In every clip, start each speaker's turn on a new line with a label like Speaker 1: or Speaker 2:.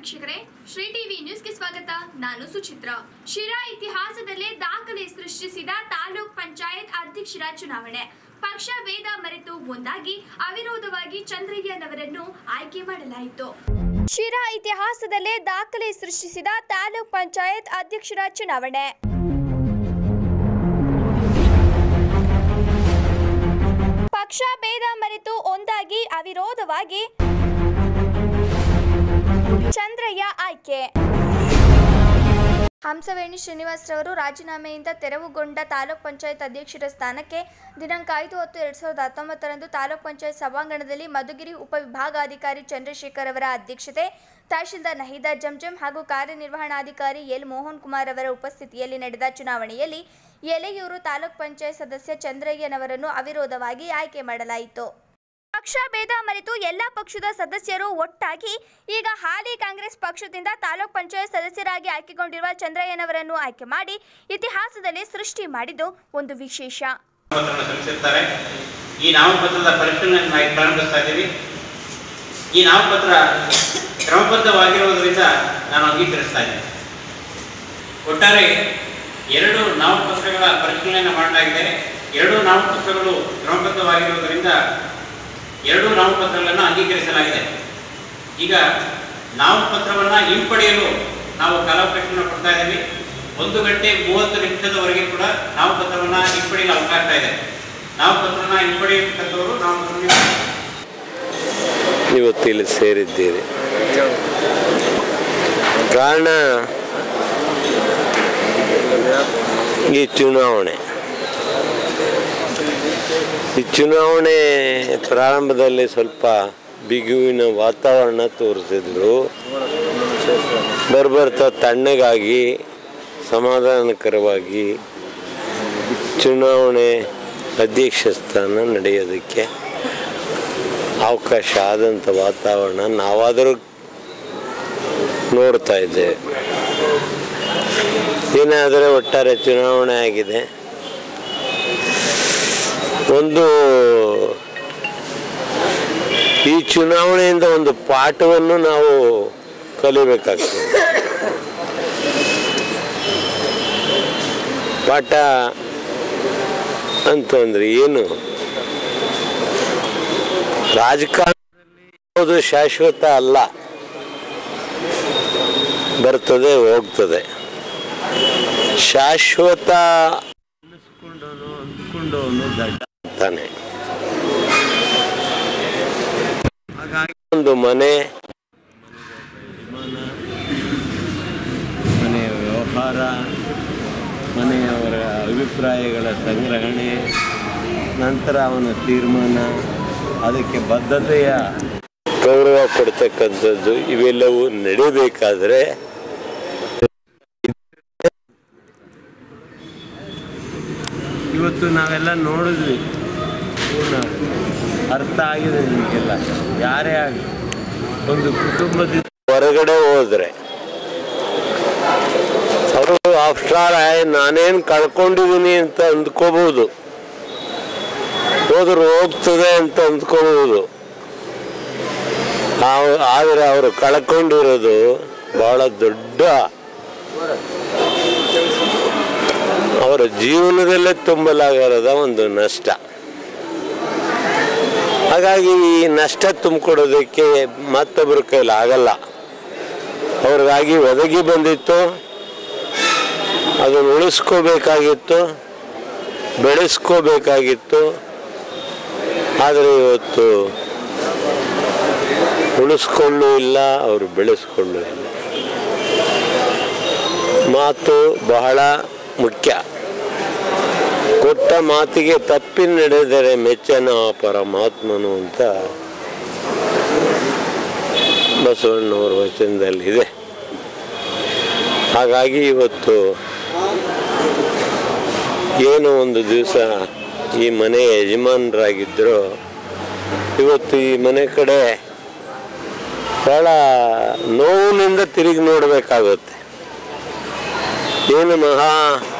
Speaker 1: ವೀಕ್ಷಕರೇ ಶ್ರೀ ಟಿವಿ ನ್ಯೂಸ್ಗೆ ಸ್ವಾಗತ ನಾನು ಸುಚಿತ್ರಾ ಶಿರಾ ಇತಿಹಾಸದಲ್ಲೇ ದಾಖಲೆ ಸೃಷ್ಟಿಸಿದ ತಾಲೂಕ್ ಪಂಚಾಯತ್ ಅಧ್ಯಕ್ಷರ ಚುನಾವಣೆ ಪಕ್ಷ ಭೇದ ಮರೆತು ಒಂದಾಗಿ ಅವಿರೋಧವಾಗಿ ಚಂದ್ರಯ್ಯನವರನ್ನು ಆಯ್ಕೆ ಮಾಡಲಾಯಿತು ಶಿರಾ ಇತಿಹಾಸದಲ್ಲೇ ದಾಖಲೆ ಸೃಷ್ಟಿಸಿದ ತಾಲೂಕ್ ಪಂಚಾಯತ್ ಅಧ್ಯಕ್ಷರ ಚುನಾವಣೆ ಪಕ್ಷ ಭೇದ ಮರೆತು ಒಂದಾಗಿ ಅವಿರೋಧವಾಗಿ ಚಂದ್ರಯ್ಯ ಆಯ್ಕೆ ಹಂಸವೇಣಿ ಶ್ರೀನಿವಾಸರವರು ರಾಜೀನಾಮೆಯಿಂದ ತೆರವುಗೊಂಡ ತಾಲೂಕ್ ಪಂಚಾಯತ್ ಅಧ್ಯಕ್ಷರ ಸ್ಥಾನಕ್ಕೆ ದಿನಾಂಕ ಐದು ಹತ್ತು ಎರಡ್ ಸಾವಿರದ ಹತ್ತೊಂಬತ್ತರಂದು ತಾಲೂಕ್ ಪಂಚಾಯತ್ ಸಭಾಂಗಣದಲ್ಲಿ ಮಧುಗಿರಿ ಉಪವಿಭಾಗಾಧಿಕಾರಿ ಚಂದ್ರಶೇಖರ್ ಅವರ ಅಧ್ಯಕ್ಷತೆ ತಹಶೀಲ್ದಾರ್ ನಹೀದಾ ಜಂಜಂ ಹಾಗೂ ಕಾರ್ಯನಿರ್ವಹಣಾಧಿಕಾರಿ ಎಲ್ ಮೋಹನ್ ಕುಮಾರ್ ಅವರ ಉಪಸ್ಥಿತಿಯಲ್ಲಿ ನಡೆದ ಚುನಾವಣೆಯಲ್ಲಿ ಎಲೆಯೂರು ತಾಲೂಕ್ ಪಂಚಾಯತ್ ಸದಸ್ಯ ಚಂದ್ರಯ್ಯನವರನ್ನು ಅವಿರೋಧವಾಗಿ ಆಯ್ಕೆ ಮಾಡಲಾಯಿತು ಪಕ್ಷ ಭೇದ ಮರೆತು ಎಲ್ಲ ಪಕ್ಷದ ಸದಸ್ಯರು ಒಟ್ಟಾಗಿ ಈಗ ಹಾಲಿ ಕಾಂಗ್ರೆಸ್ ಪಕ್ಷದಿಂದ ತಾಲೂಕ್ ಪಂಚಾಯತ್ ಸದಸ್ಯರಾಗಿ ಆಯ್ಕೆಗೊಂಡಿರುವ ಚಂದ್ರಯ್ಯನವರನ್ನು ಆಯ್ಕೆ ಮಾಡಿ ಇತಿಹಾಸದಲ್ಲಿ ಸೃಷ್ಟಿ ಮಾಡಿದ್ದು ಒಂದು ವಿಶೇಷ
Speaker 2: ನಾಮಪತ್ರವನ್ನು ಸಲ್ಲಿಸಿರ್ತಾರೆ ಈ ನಾಮಪತ್ರದ ಪರಿಶೀಲನೆ ನಾವು ಪ್ರಾರಂಭಿಸ್ತಾ ಇದ್ದೀವಿ ಈ ನಾಮಪತ್ರ ಕ್ರಮಬದ್ಧವಾಗಿರುವುದರಿಂದ ನಾನು ಅಂಗೀಕರಿಸ್ತಾ ಇದ್ದೇನೆ ಒಟ್ಟಾರೆ ಎರಡು ನಾಮಪತ್ರಗಳ ಪರಿಶೀಲನೆ ಮಾಡಲಾಗಿದೆ ಎರಡು ನಾಮಪತ್ರಗಳು ಕ್ರಮಬದ್ಧವಾಗಿರುವುದರಿಂದ ಎರಡು ನಾಮಪತ್ರಗಳನ್ನು ಅಂಗೀಕರಿಸಲಾಗಿದೆ ಈಗ ನಾಮಪತ್ರವನ್ನು ಹಿಂಪಡೆಯಲು ನಾವು ಕಾಲಾವಕಾಶವನ್ನು ಕೊಡ್ತಾ ಇದ್ದೀವಿ ಒಂದು ಗಂಟೆ ಮೂವತ್ತು ನಿಮಿಷದವರೆಗೆ ಕೂಡ ನಾಮಪತ್ರವನ್ನು ಹಿಂಪಡೆಯಲು ಅವಕಾಶ ಇದೆ ನಾಮಪತ್ರನ ಹಿಂಪಡೆಯತಕ್ಕಂಥವರು ನಾಮಪತ್ರ
Speaker 3: ಇವತ್ತು ಇಲ್ಲಿ ಸೇರಿದ್ದೀರಿ ಕಾರಣ ಈ ಚುನಾವಣೆ ಈ ಚುನಾವಣೆ ಪ್ರಾರಂಭದಲ್ಲಿ ಸ್ವಲ್ಪ ಬಿಗುವಿನ ವಾತಾವರಣ ತೋರಿಸಿದ್ರು ಬರ್ಬರ್ತಾ ತಣ್ಣಗಾಗಿ ಸಮಾಧಾನಕರವಾಗಿ ಚುನಾವಣೆ ಅಧ್ಯಕ್ಷ ಸ್ಥಾನ ನಡೆಯೋದಕ್ಕೆ ಅವಕಾಶ ಆದಂಥ ವಾತಾವರಣ ನಾವಾದರೂ ನೋಡ್ತಾ ಇದ್ದೇವೆ ಏನಾದರೆ ಒಟ್ಟಾರೆ ಚುನಾವಣೆ ಆಗಿದೆ ಒಂದು ಈ ಚುನಾವಣೆಯಿಂದ ಒಂದು ಪಾಠವನ್ನು ನಾವು ಕಲಿಬೇಕಾಗ್ತದೆ ಪಾಠ ಅಂತಂದ್ರೆ ಏನು ರಾಜಕಾರಣದಲ್ಲಿ ಯಾವುದು ಶಾಶ್ವತ ಅಲ್ಲ ಬರ್ತದೆ ಹೋಗ್ತದೆ ಶಾಶ್ವತ ಅನ್ನಿಸ್ಕೊಂಡವನು ಅಂದ್ಕೊಂಡವನು ದಡ್ಡ ಅಂತಾನೆ ಹಾಗಾಗಿ ಒಂದು ಮನೆ ಮನೆಯ ವ್ಯವಹಾರ ಮನೆಯವರ ಅಭಿಪ್ರಾಯಗಳ ಸಂಗ್ರಹಣೆ ನಂತರ ಅವನ ತೀರ್ಮಾನ ಅದಕ್ಕೆ ಬದ್ಧತೆಯ ಗೌರವ ಕೊಡ್ತಕ್ಕಂಥದ್ದು ಇವೆಲ್ಲವೂ ನಡೀಬೇಕಾದ್ರೆ ಇವತ್ತು ನಾವೆಲ್ಲ ನೋಡಿದ್ವಿ ಪೂರ್ಣ ಅರ್ಥ ಆಗಿದೆ ನಿಮಗೆಲ್ಲ ಯಾರೇ ಆಗಲಿ ಒಂದು ಕುಟುಂಬದಿಂದ ಹೊರಗಡೆ ಹೋದ್ರೆ ಅವರು ಆಫ್ಟರ್ ಆಲ್ ನಾನೇನು ಕಳ್ಕೊಂಡಿದ್ದೀನಿ ಅಂತ ಅಂದ್ಕೋಬಹುದು ಹೋದ್ರೆ ಹೋಗ್ತದೆ ಅಂತ ಅಂದ್ಕೋಬಹುದು ಆದರೆ ಅವರು ಕಳ್ಕೊಂಡಿರೋದು ಬಹಳ ದೊಡ್ಡ ಅವರ ಜೀವನದಲ್ಲೇ ತುಂಬಲಾಗರದ ಒಂದು ನಷ್ಟ ಹಾಗಾಗಿ ಈ ನಷ್ಟ ತುಂಬಿಕೊಡೋದಕ್ಕೆ ಮತ್ತೊಬ್ಬರ ಕೈಲಿ ಆಗಲ್ಲ ಅವ್ರಿಗಾಗಿ ಒದಗಿ ಬಂದಿತ್ತು ಅದನ್ನು ಉಳಿಸ್ಕೋಬೇಕಾಗಿತ್ತು ಬೆಳೆಸ್ಕೋಬೇಕಾಗಿತ್ತು ಆದರೆ ಇವತ್ತು ಉಳಿಸ್ಕೊಳ್ಳೂ ಇಲ್ಲ ಅವರು ಬೆಳೆಸ್ಕೊಳ್ಳೂ ಇಲ್ಲ ಮಾತು ಬಹಳ ಮುಖ್ಯ ಕೊಟ್ಟ ಮಾತಿಗೆ ತಪ್ಪಿ ನಡೆದರೆ ಮೆಚ್ಚನ ಪರಮಾತ್ಮನು ಅಂತ ಬಸವಣ್ಣವರ ವಚನದಲ್ಲಿ ಇದೆ ಹಾಗಾಗಿ ಇವತ್ತು ಏನು ಒಂದು ದಿವಸ ಈ ಮನೆಯ ಯಜಮಾನರಾಗಿದ್ದರು ಇವತ್ತು ಈ ಮನೆ ಕಡೆ ಬಹಳ ನೋವಿನಿಂದ ತಿರುಗಿ ನೋಡಬೇಕಾಗುತ್ತೆ ಏನು ಮಹಾ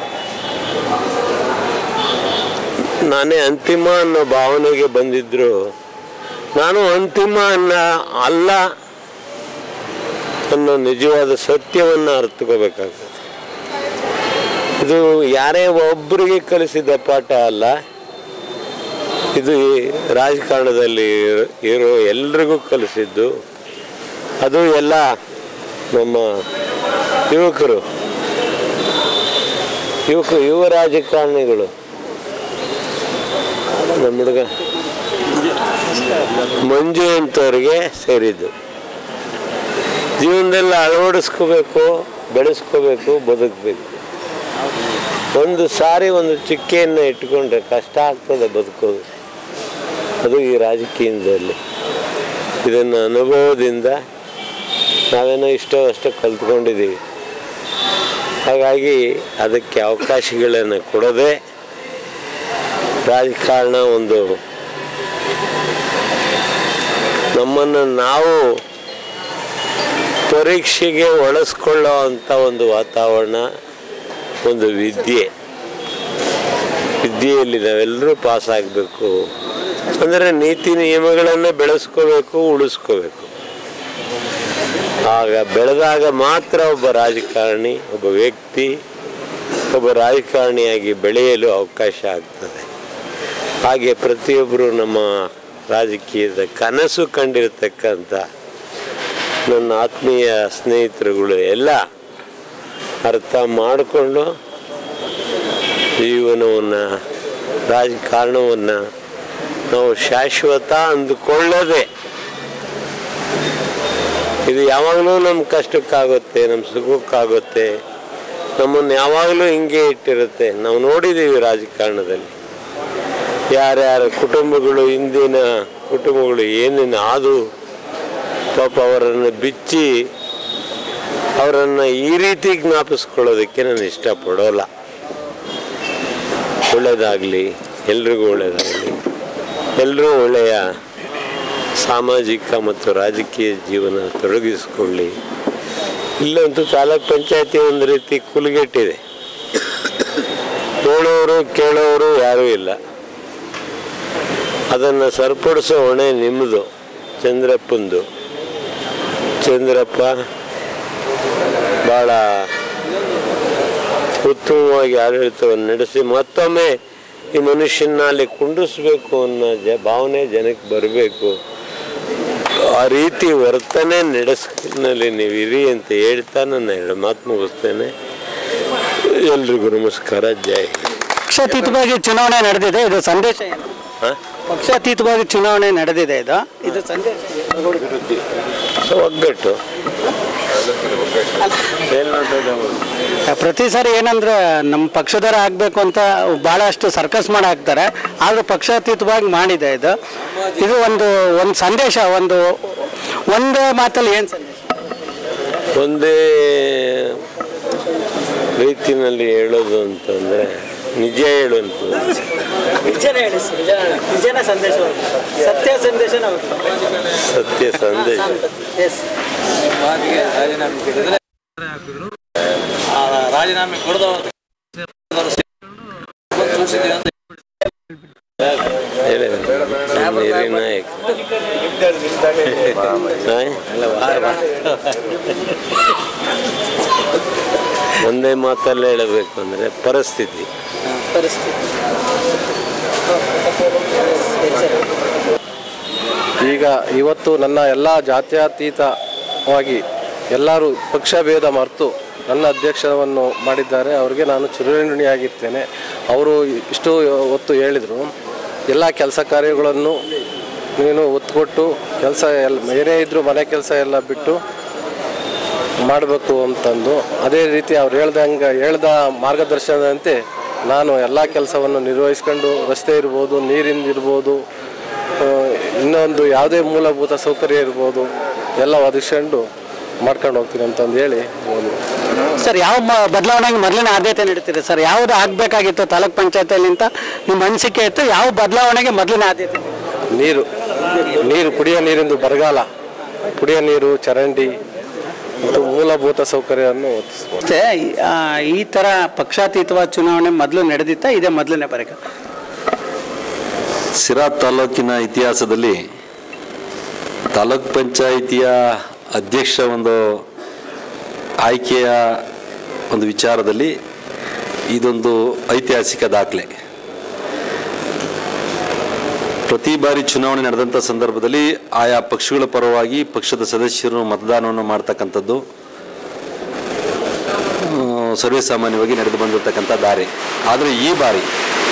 Speaker 3: ನಾನೇ ಅಂತಿಮ ಅನ್ನೋ ಭಾವನೆಗೆ ಬಂದಿದ್ರು ನಾನು ಅಂತಿಮ ಅನ್ನ ಅಲ್ಲ ಅನ್ನೋ ನಿಜವಾದ ಸತ್ಯವನ್ನು ಅರ್ಥಕೋಬೇಕಾಗ್ತದೆ ಇದು ಯಾರೇ ಒಬ್ಬರಿಗೆ ಕಲಿಸಿದ ಪಾಠ ಅಲ್ಲ ಇದು ಈ ರಾಜಕಾರಣದಲ್ಲಿ ಇರೋ- ಇರೋ ಎಲ್ರಿಗೂ ಕಲಿಸಿದ್ದು ಅದು ಎಲ್ಲ ನಮ್ಮ ಯುವಕರು ಯುವಕ ಯುವ ರಾಜಕಾರಣಿಗಳು ನಮ್ಮ ಹುಡುಗ ಮಂಜು ಅಂತವ್ರಿಗೆ ಸೇರಿದ್ದು ಜೀವನದಲ್ಲಿ ಅಳವಡಿಸ್ಕೋಬೇಕು ಬೆಳೆಸ್ಕೋಬೇಕು ಬದುಕಬೇಕು ಒಂದು ಸಾರಿ ಒಂದು ಚಿಕ್ಕೆಯನ್ನು ಇಟ್ಕೊಂಡ್ರೆ ಕಷ್ಟ ಆಗ್ತದೆ ಬದುಕೋದು ಅದು ಈ ರಾಜಕೀಯದಲ್ಲಿ ಇದನ್ನು ಅನುಭವದಿಂದ ನಾವೇನೋ ಇಷ್ಟೋ ಅಷ್ಟೋ ಕಲ್ತ್ಕೊಂಡಿದ್ದೀವಿ ಹಾಗಾಗಿ ಅದಕ್ಕೆ ಅವಕಾಶಗಳನ್ನು ಕೊಡದೆ ರಾಜಕಾರಣ ಒಂದು ನಮ್ಮನ್ನು ನಾವು ಪರೀಕ್ಷೆಗೆ ಒಳಸ್ಕೊಳ್ಳೋ ಅಂಥ ಒಂದು ವಾತಾವರಣ ಒಂದು ವಿದ್ಯೆ ವಿದ್ಯೆಯಲ್ಲಿ ನಾವೆಲ್ಲರೂ ಪಾಸ್ ಆಗಬೇಕು ಅಂದರೆ ನೀತಿ ನಿಯಮಗಳನ್ನು ಬೆಳೆಸ್ಕೋಬೇಕು ಉಳಿಸ್ಕೋಬೇಕು ಆಗ ಬೆಳೆದಾಗ ಮಾತ್ರ ಒಬ್ಬ ರಾಜಕಾರಣಿ ಒಬ್ಬ ವ್ಯಕ್ತಿ ಒಬ್ಬ ರಾಜಕಾರಣಿಯಾಗಿ ಬೆಳೆಯಲು ಅವಕಾಶ ಆಗ್ತದೆ ಹಾಗೆ ಪ್ರತಿಯೊಬ್ಬರು ನಮ್ಮ ರಾಜಕೀಯದ ಕನಸು ಕಂಡಿರತಕ್ಕಂಥ ನನ್ನ ಆತ್ಮೀಯ ಸ್ನೇಹಿತರುಗಳು ಎಲ್ಲ ಅರ್ಥ ಮಾಡಿಕೊಂಡು ಜೀವನವನ್ನು ರಾಜಕಾರಣವನ್ನು ನಾವು ಶಾಶ್ವತ ಅಂದುಕೊಳ್ಳದೆ ಇದು ಯಾವಾಗಲೂ ನಮ್ಮ ಕಷ್ಟಕ್ಕಾಗುತ್ತೆ ನಮ್ಮ ಸುಖಕ್ಕಾಗುತ್ತೆ ನಮ್ಮನ್ನು ಯಾವಾಗಲೂ ಹಿಂಗೆ ಇಟ್ಟಿರುತ್ತೆ ನಾವು ನೋಡಿದ್ದೀವಿ ರಾಜಕಾರಣದಲ್ಲಿ ಯಾರ್ಯಾರ ಕುಟುಂಬಗಳು ಹಿಂದಿನ ಕುಟುಂಬಗಳು ಏನೇನು ಆದು ಪಾಪ ಅವರನ್ನು ಬಿಚ್ಚಿ ಅವರನ್ನು ಈ ರೀತಿ ಜ್ಞಾಪಿಸ್ಕೊಳ್ಳೋದಕ್ಕೆ ನಾನು ಇಷ್ಟಪಡೋಲ್ಲ ಒಳ್ಳೆಯದಾಗಲಿ ಎಲ್ರಿಗೂ ಒಳ್ಳೆಯದಾಗಲಿ ಎಲ್ಲರೂ ಒಳ್ಳೆಯ ಸಾಮಾಜಿಕ ಮತ್ತು ರಾಜಕೀಯ ಜೀವನ ತೊಡಗಿಸ್ಕೊಳ್ಳಿ ಇಲ್ಲಂತೂ ತಾಲೂಕ್ ಪಂಚಾಯತಿ ಒಂದು ರೀತಿ ಕುಲಗೆಟ್ಟಿದೆ ನೋಡೋರು ಕೇಳೋರು ಯಾರೂ ಇಲ್ಲ ಅದನ್ನು ಸರಿಪಡಿಸೋ ಹೊಣೆ ನಿಮ್ಮದು ಚಂದ್ರಪ್ಪಂದು ಚಂದ್ರಪ್ಪ ಭಾಳ ಉತ್ತಮವಾಗಿ ಆಡಳಿತವನ್ನು ನಡೆಸಿ ಮತ್ತೊಮ್ಮೆ ಈ ಮನುಷ್ಯನ ಅಲ್ಲಿ ಕುಂಡಿಸ್ಬೇಕು ಅನ್ನೋ ಜ ಭಾವನೆ ಜನಕ್ಕೆ ಬರಬೇಕು ಆ ರೀತಿ ವರ್ತನೆ ನಡೆಸಿನಲ್ಲಿ ನೀವು ಇರಿ ಅಂತ ಹೇಳ್ತಾ ನನ್ನ ಎರಡು ಮಾತು ಮುಗಿಸ್ತೇನೆ ಎಲ್ರಿಗೂ ನಮಸ್ಕಾರ ಜೈ ಹಿಂದ್.
Speaker 4: ಪಕ್ಷಾತೀತವಾಗಿ ಚುನಾವಣೆ ನಡೆದಿದೆ ಇದು ಸಂದೇಶ ಏನು
Speaker 3: ಹ?
Speaker 4: ಪಕ್ಷಾತೀತವಾಗಿ ಚುನಾವಣೆ ನಡೆದಿದೆ ಇದು ಇದು ಸಂದೇಶ ಏನು?
Speaker 3: ಸೊ ಒಗ್ಗಟ್ಟು ಏನ್ ಮಾತಾಡೋದು ಅವ್ರು?
Speaker 4: ಪ್ರತಿ ಸಾರಿ ಏನಂದ್ರೆ ನಮ್ಮ ಪಕ್ಷದವರೇ ಆಗಬೇಕು ಅಂತ ಭಾಳಷ್ಟು ಸರ್ಕಸ್ ಮಾಡಿ ಹಾಕ್ತಾರೆ ಆದರೂ ಪಕ್ಷಾತೀತವಾಗಿ ಮಾಡಿದೆ ಇದು ಇದು ಒಂದು ಒಂದು ಸಂದೇಶ ಒಂದು ಒಂದೇ ಮಾತಲ್ಲಿ ಏನು ಸಂದೇಶ
Speaker 3: ಒಂದೇ ರೀತಿನಲ್ಲಿ ಹೇಳೋದು ಅಂತಂದರೆ ನಿಜ ಹೇಳುವಂಥದ್ದು
Speaker 4: ನಿಜನೇ ಹೇಳಿ ನಿಜನೇ ಸಂದೇಶ ಸತ್ಯ ಸಂದೇಶ
Speaker 3: ಸತ್ಯ ಸಂದೇಶ
Speaker 4: ಎಸ್
Speaker 5: ರಾಜೀನಾಮೆ ಕೊಡದ
Speaker 3: ಹೇಳಿ ನಿರ್ಣಾಯಕ ಅಲ್ಲ ವಾರ ಒಂದೇ ಮಾತಲ್ಲಿ ಹೇಳಬೇಕು ಅಂದರೆ ಪರಿಸ್ಥಿತಿ
Speaker 4: ಪರಿಸ್ಥಿತಿ
Speaker 6: ಈಗ ಇವತ್ತು ನನ್ನ ಎಲ್ಲ ಜಾತ್ಯತೀತವಾಗಿ ಎಲ್ಲರೂ ಪಕ್ಷ ಭೇದ ಮರೆತು ನನ್ನ ಅಧ್ಯಕ್ಷವನ್ನು ಮಾಡಿದ್ದಾರೆ ಅವರಿಗೆ ನಾನು ಚಿರಋಣಿಯಾಗಿರ್ತೇನೆ ಅವರು ಇಷ್ಟು ಹೊತ್ತು ಹೇಳಿದರು ಎಲ್ಲ ಕೆಲಸ ಕಾರ್ಯಗಳನ್ನು ನೀನು ಒತ್ತು ಕೊಟ್ಟು ಕೆಲಸ ಎಲ್ಲ ಏನೇ ಇದ್ದರೂ ಮನೆ ಕೆಲಸ ಎಲ್ಲ ಬಿಟ್ಟು ಮಾಡಬೇಕು ಅಂತಂದು ಅದೇ ರೀತಿ ಅವ್ರು ಹೇಳ್ದಂಗೆ ಹೇಳ್ದ ಮಾರ್ಗದರ್ಶನದಂತೆ ನಾನು ಎಲ್ಲ ಕೆಲಸವನ್ನು ನಿರ್ವಹಿಸ್ಕೊಂಡು ರಸ್ತೆ ಇರ್ಬೋದು ನೀರಿಂದ ಇರ್ಬೋದು ಆ, ಇನ್ನೊಂದು ಯಾವುದೇ ಮೂಲಭೂತ ಸೌಕರ್ಯ ಇರ್ಬೋದು ಎಲ್ಲ ಒದಗಿಸ್ಕೊಂಡು ಮಾಡ್ಕೊಂಡು ಹೋಗ್ತೀನಿ ಅಂತಂದು ಹೇಳಿ ಒಂದು
Speaker 4: ಸರ್ ಯಾವ ಮ- ಬದಲಾವಣೆಗೆ ಮೊದಲಿನ ಆದ್ಯತೆ ನೀಡ್ತೀರಿ ಸರ್ ಯಾವುದು ಆಗಬೇಕಾಗಿತ್ತು ತಾಲೂಕ್ ಪಂಚಾಯತಿಯಲ್ಲಿ ಅಂತ ನಿಮ್ಮ ಅನಿಸಿಕೆ ಇತ್ತು ಯಾವ ಬದಲಾವಣೆಗೆ ಮೊದಲಿನ ಆದ್ಯತೆ
Speaker 6: ನೀರು ನೀರು ಕುಡಿಯೋ ನೀರಿಂದು ಬರಗಾಲ ಕುಡಿಯೋ ನೀರು ಚರಂಡಿ ಮತ್ತು ಮೂಲಭೂತ ಸೌಕರ್ಯವನ್ನು ಒದಗಿಸ್ಬೋದು
Speaker 4: ಮತ್ತೆ ಆ, ಈ ಥರ ಪಕ್ಷಾತೀತವಾದ ಚುನಾವಣೆ ಮೊದಲು ನಡೆದಿತ್ತ ಇದೇ ಮೊದಲನೇ ಬಾರಿಗೆ
Speaker 7: ಸಿರಾ ತಾಲೂಕಿನ ಇತಿಹಾಸದಲ್ಲಿ ತಾಲೂಕ್ ಪಂಚಾಯಿತಿಯ ಅಧ್ಯಕ್ಷ ಒಂದು
Speaker 5: ಆಯ್ಕೆಯ ಒಂದು ವಿಚಾರದಲ್ಲಿ ಇದೊಂದು ಐತಿಹಾಸಿಕ ದಾಖಲೆ ಪ್ರತಿ ಬಾರಿ ಚುನಾವಣೆ ನಡೆದಂಥ ಸಂದರ್ಭದಲ್ಲಿ ಆಯಾ ಪಕ್ಷಗಳ ಪರವಾಗಿ ಪಕ್ಷದ ಸದಸ್ಯರು ಮತದಾನವನ್ನು ಮಾಡ್ತಕ್ಕಂಥದ್ದು ಆ, ಸರ್ವೇ ಸಾಮಾನ್ಯವಾಗಿ ನಡೆದು ಬಂದಿರತಕ್ಕಂಥ ದಾರಿ ಆದರೆ ಈ ಬಾರಿ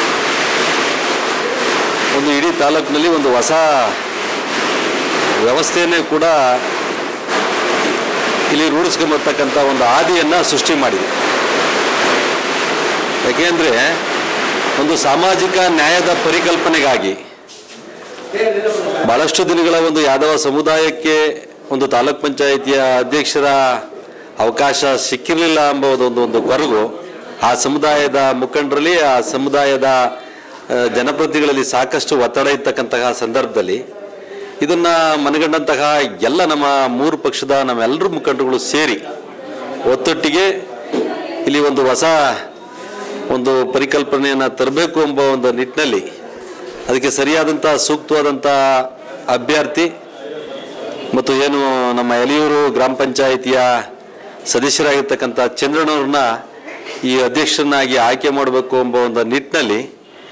Speaker 5: ಒಂದು ಇಡೀ ತಾಲೂಕಿನಲ್ಲಿ ಒಂದು ಹೊಸ ವ್ಯವಸ್ಥೆಯನ್ನೇ ಕೂಡ ಇಲ್ಲಿ ರೂಢಿಸ್ಕೊಂಬರ್ತಕ್ಕಂಥ ಒಂದು ಹಾದಿಯನ್ನು ಸೃಷ್ಟಿ ಮಾಡಿದೆ ಯಾಕೆಂದರೆ ಒಂದು ಸಾಮಾಜಿಕ ನ್ಯಾಯದ ಪರಿಕಲ್ಪನೆಗಾಗಿ ಬಹಳಷ್ಟು ದಿನಗಳ ಒಂದು ಯಾದವ ಸಮುದಾಯಕ್ಕೆ ಒಂದು ತಾಲೂಕ್ ಪಂಚಾಯಿತಿಯ ಅಧ್ಯಕ್ಷರ ಅವಕಾಶ ಸಿಕ್ಕಿರಲಿಲ್ಲ ಎಂಬುದು ಒಂದು ಒಂದು ಕೊರಗು ಆ ಸಮುದಾಯದ ಮುಖಂಡರಲ್ಲಿ ಆ ಸಮುದಾಯದ ಆ, ಜನಪ್ರತಿನಿಧಿಗಳಲ್ಲಿ ಸಾಕಷ್ಟು ಒತ್ತಡ ಇರ್ತಕ್ಕಂತಹ ಸಂದರ್ಭದಲ್ಲಿ ಇದನ್ನು ಮನಗಂಡಂತಹ ಎಲ್ಲ ನಮ್ಮ ಮೂರು ಪಕ್ಷದ ನಮ್ಮೆಲ್ಲರೂ ಮುಖಂಡರುಗಳು ಸೇರಿ ಒತ್ತೊಟ್ಟಿಗೆ ಇಲ್ಲಿ ಒಂದು ಹೊಸ ಒಂದು ಪರಿಕಲ್ಪನೆಯನ್ನು ತರಬೇಕು ಎಂಬ ಒಂದು ನಿಟ್ಟಿನಲ್ಲಿ ಅದಕ್ಕೆ ಸರಿಯಾದಂಥ ಸೂಕ್ತವಾದಂಥ ಅಭ್ಯರ್ಥಿ ಮತ್ತು ಏನು ನಮ್ಮ ಎಲಿಯೂರು ಗ್ರಾಮ ಪಂಚಾಯಿತಿಯ ಸದಸ್ಯರಾಗಿರ್ತಕ್ಕಂಥ ಚಂದ್ರನವ್ರನ್ನ ಈ ಅಧ್ಯಕ್ಷರನ್ನಾಗಿ ಆಯ್ಕೆ ಮಾಡಬೇಕು ಎಂಬ ಒಂದು ನಿಟ್ಟಿನಲ್ಲಿ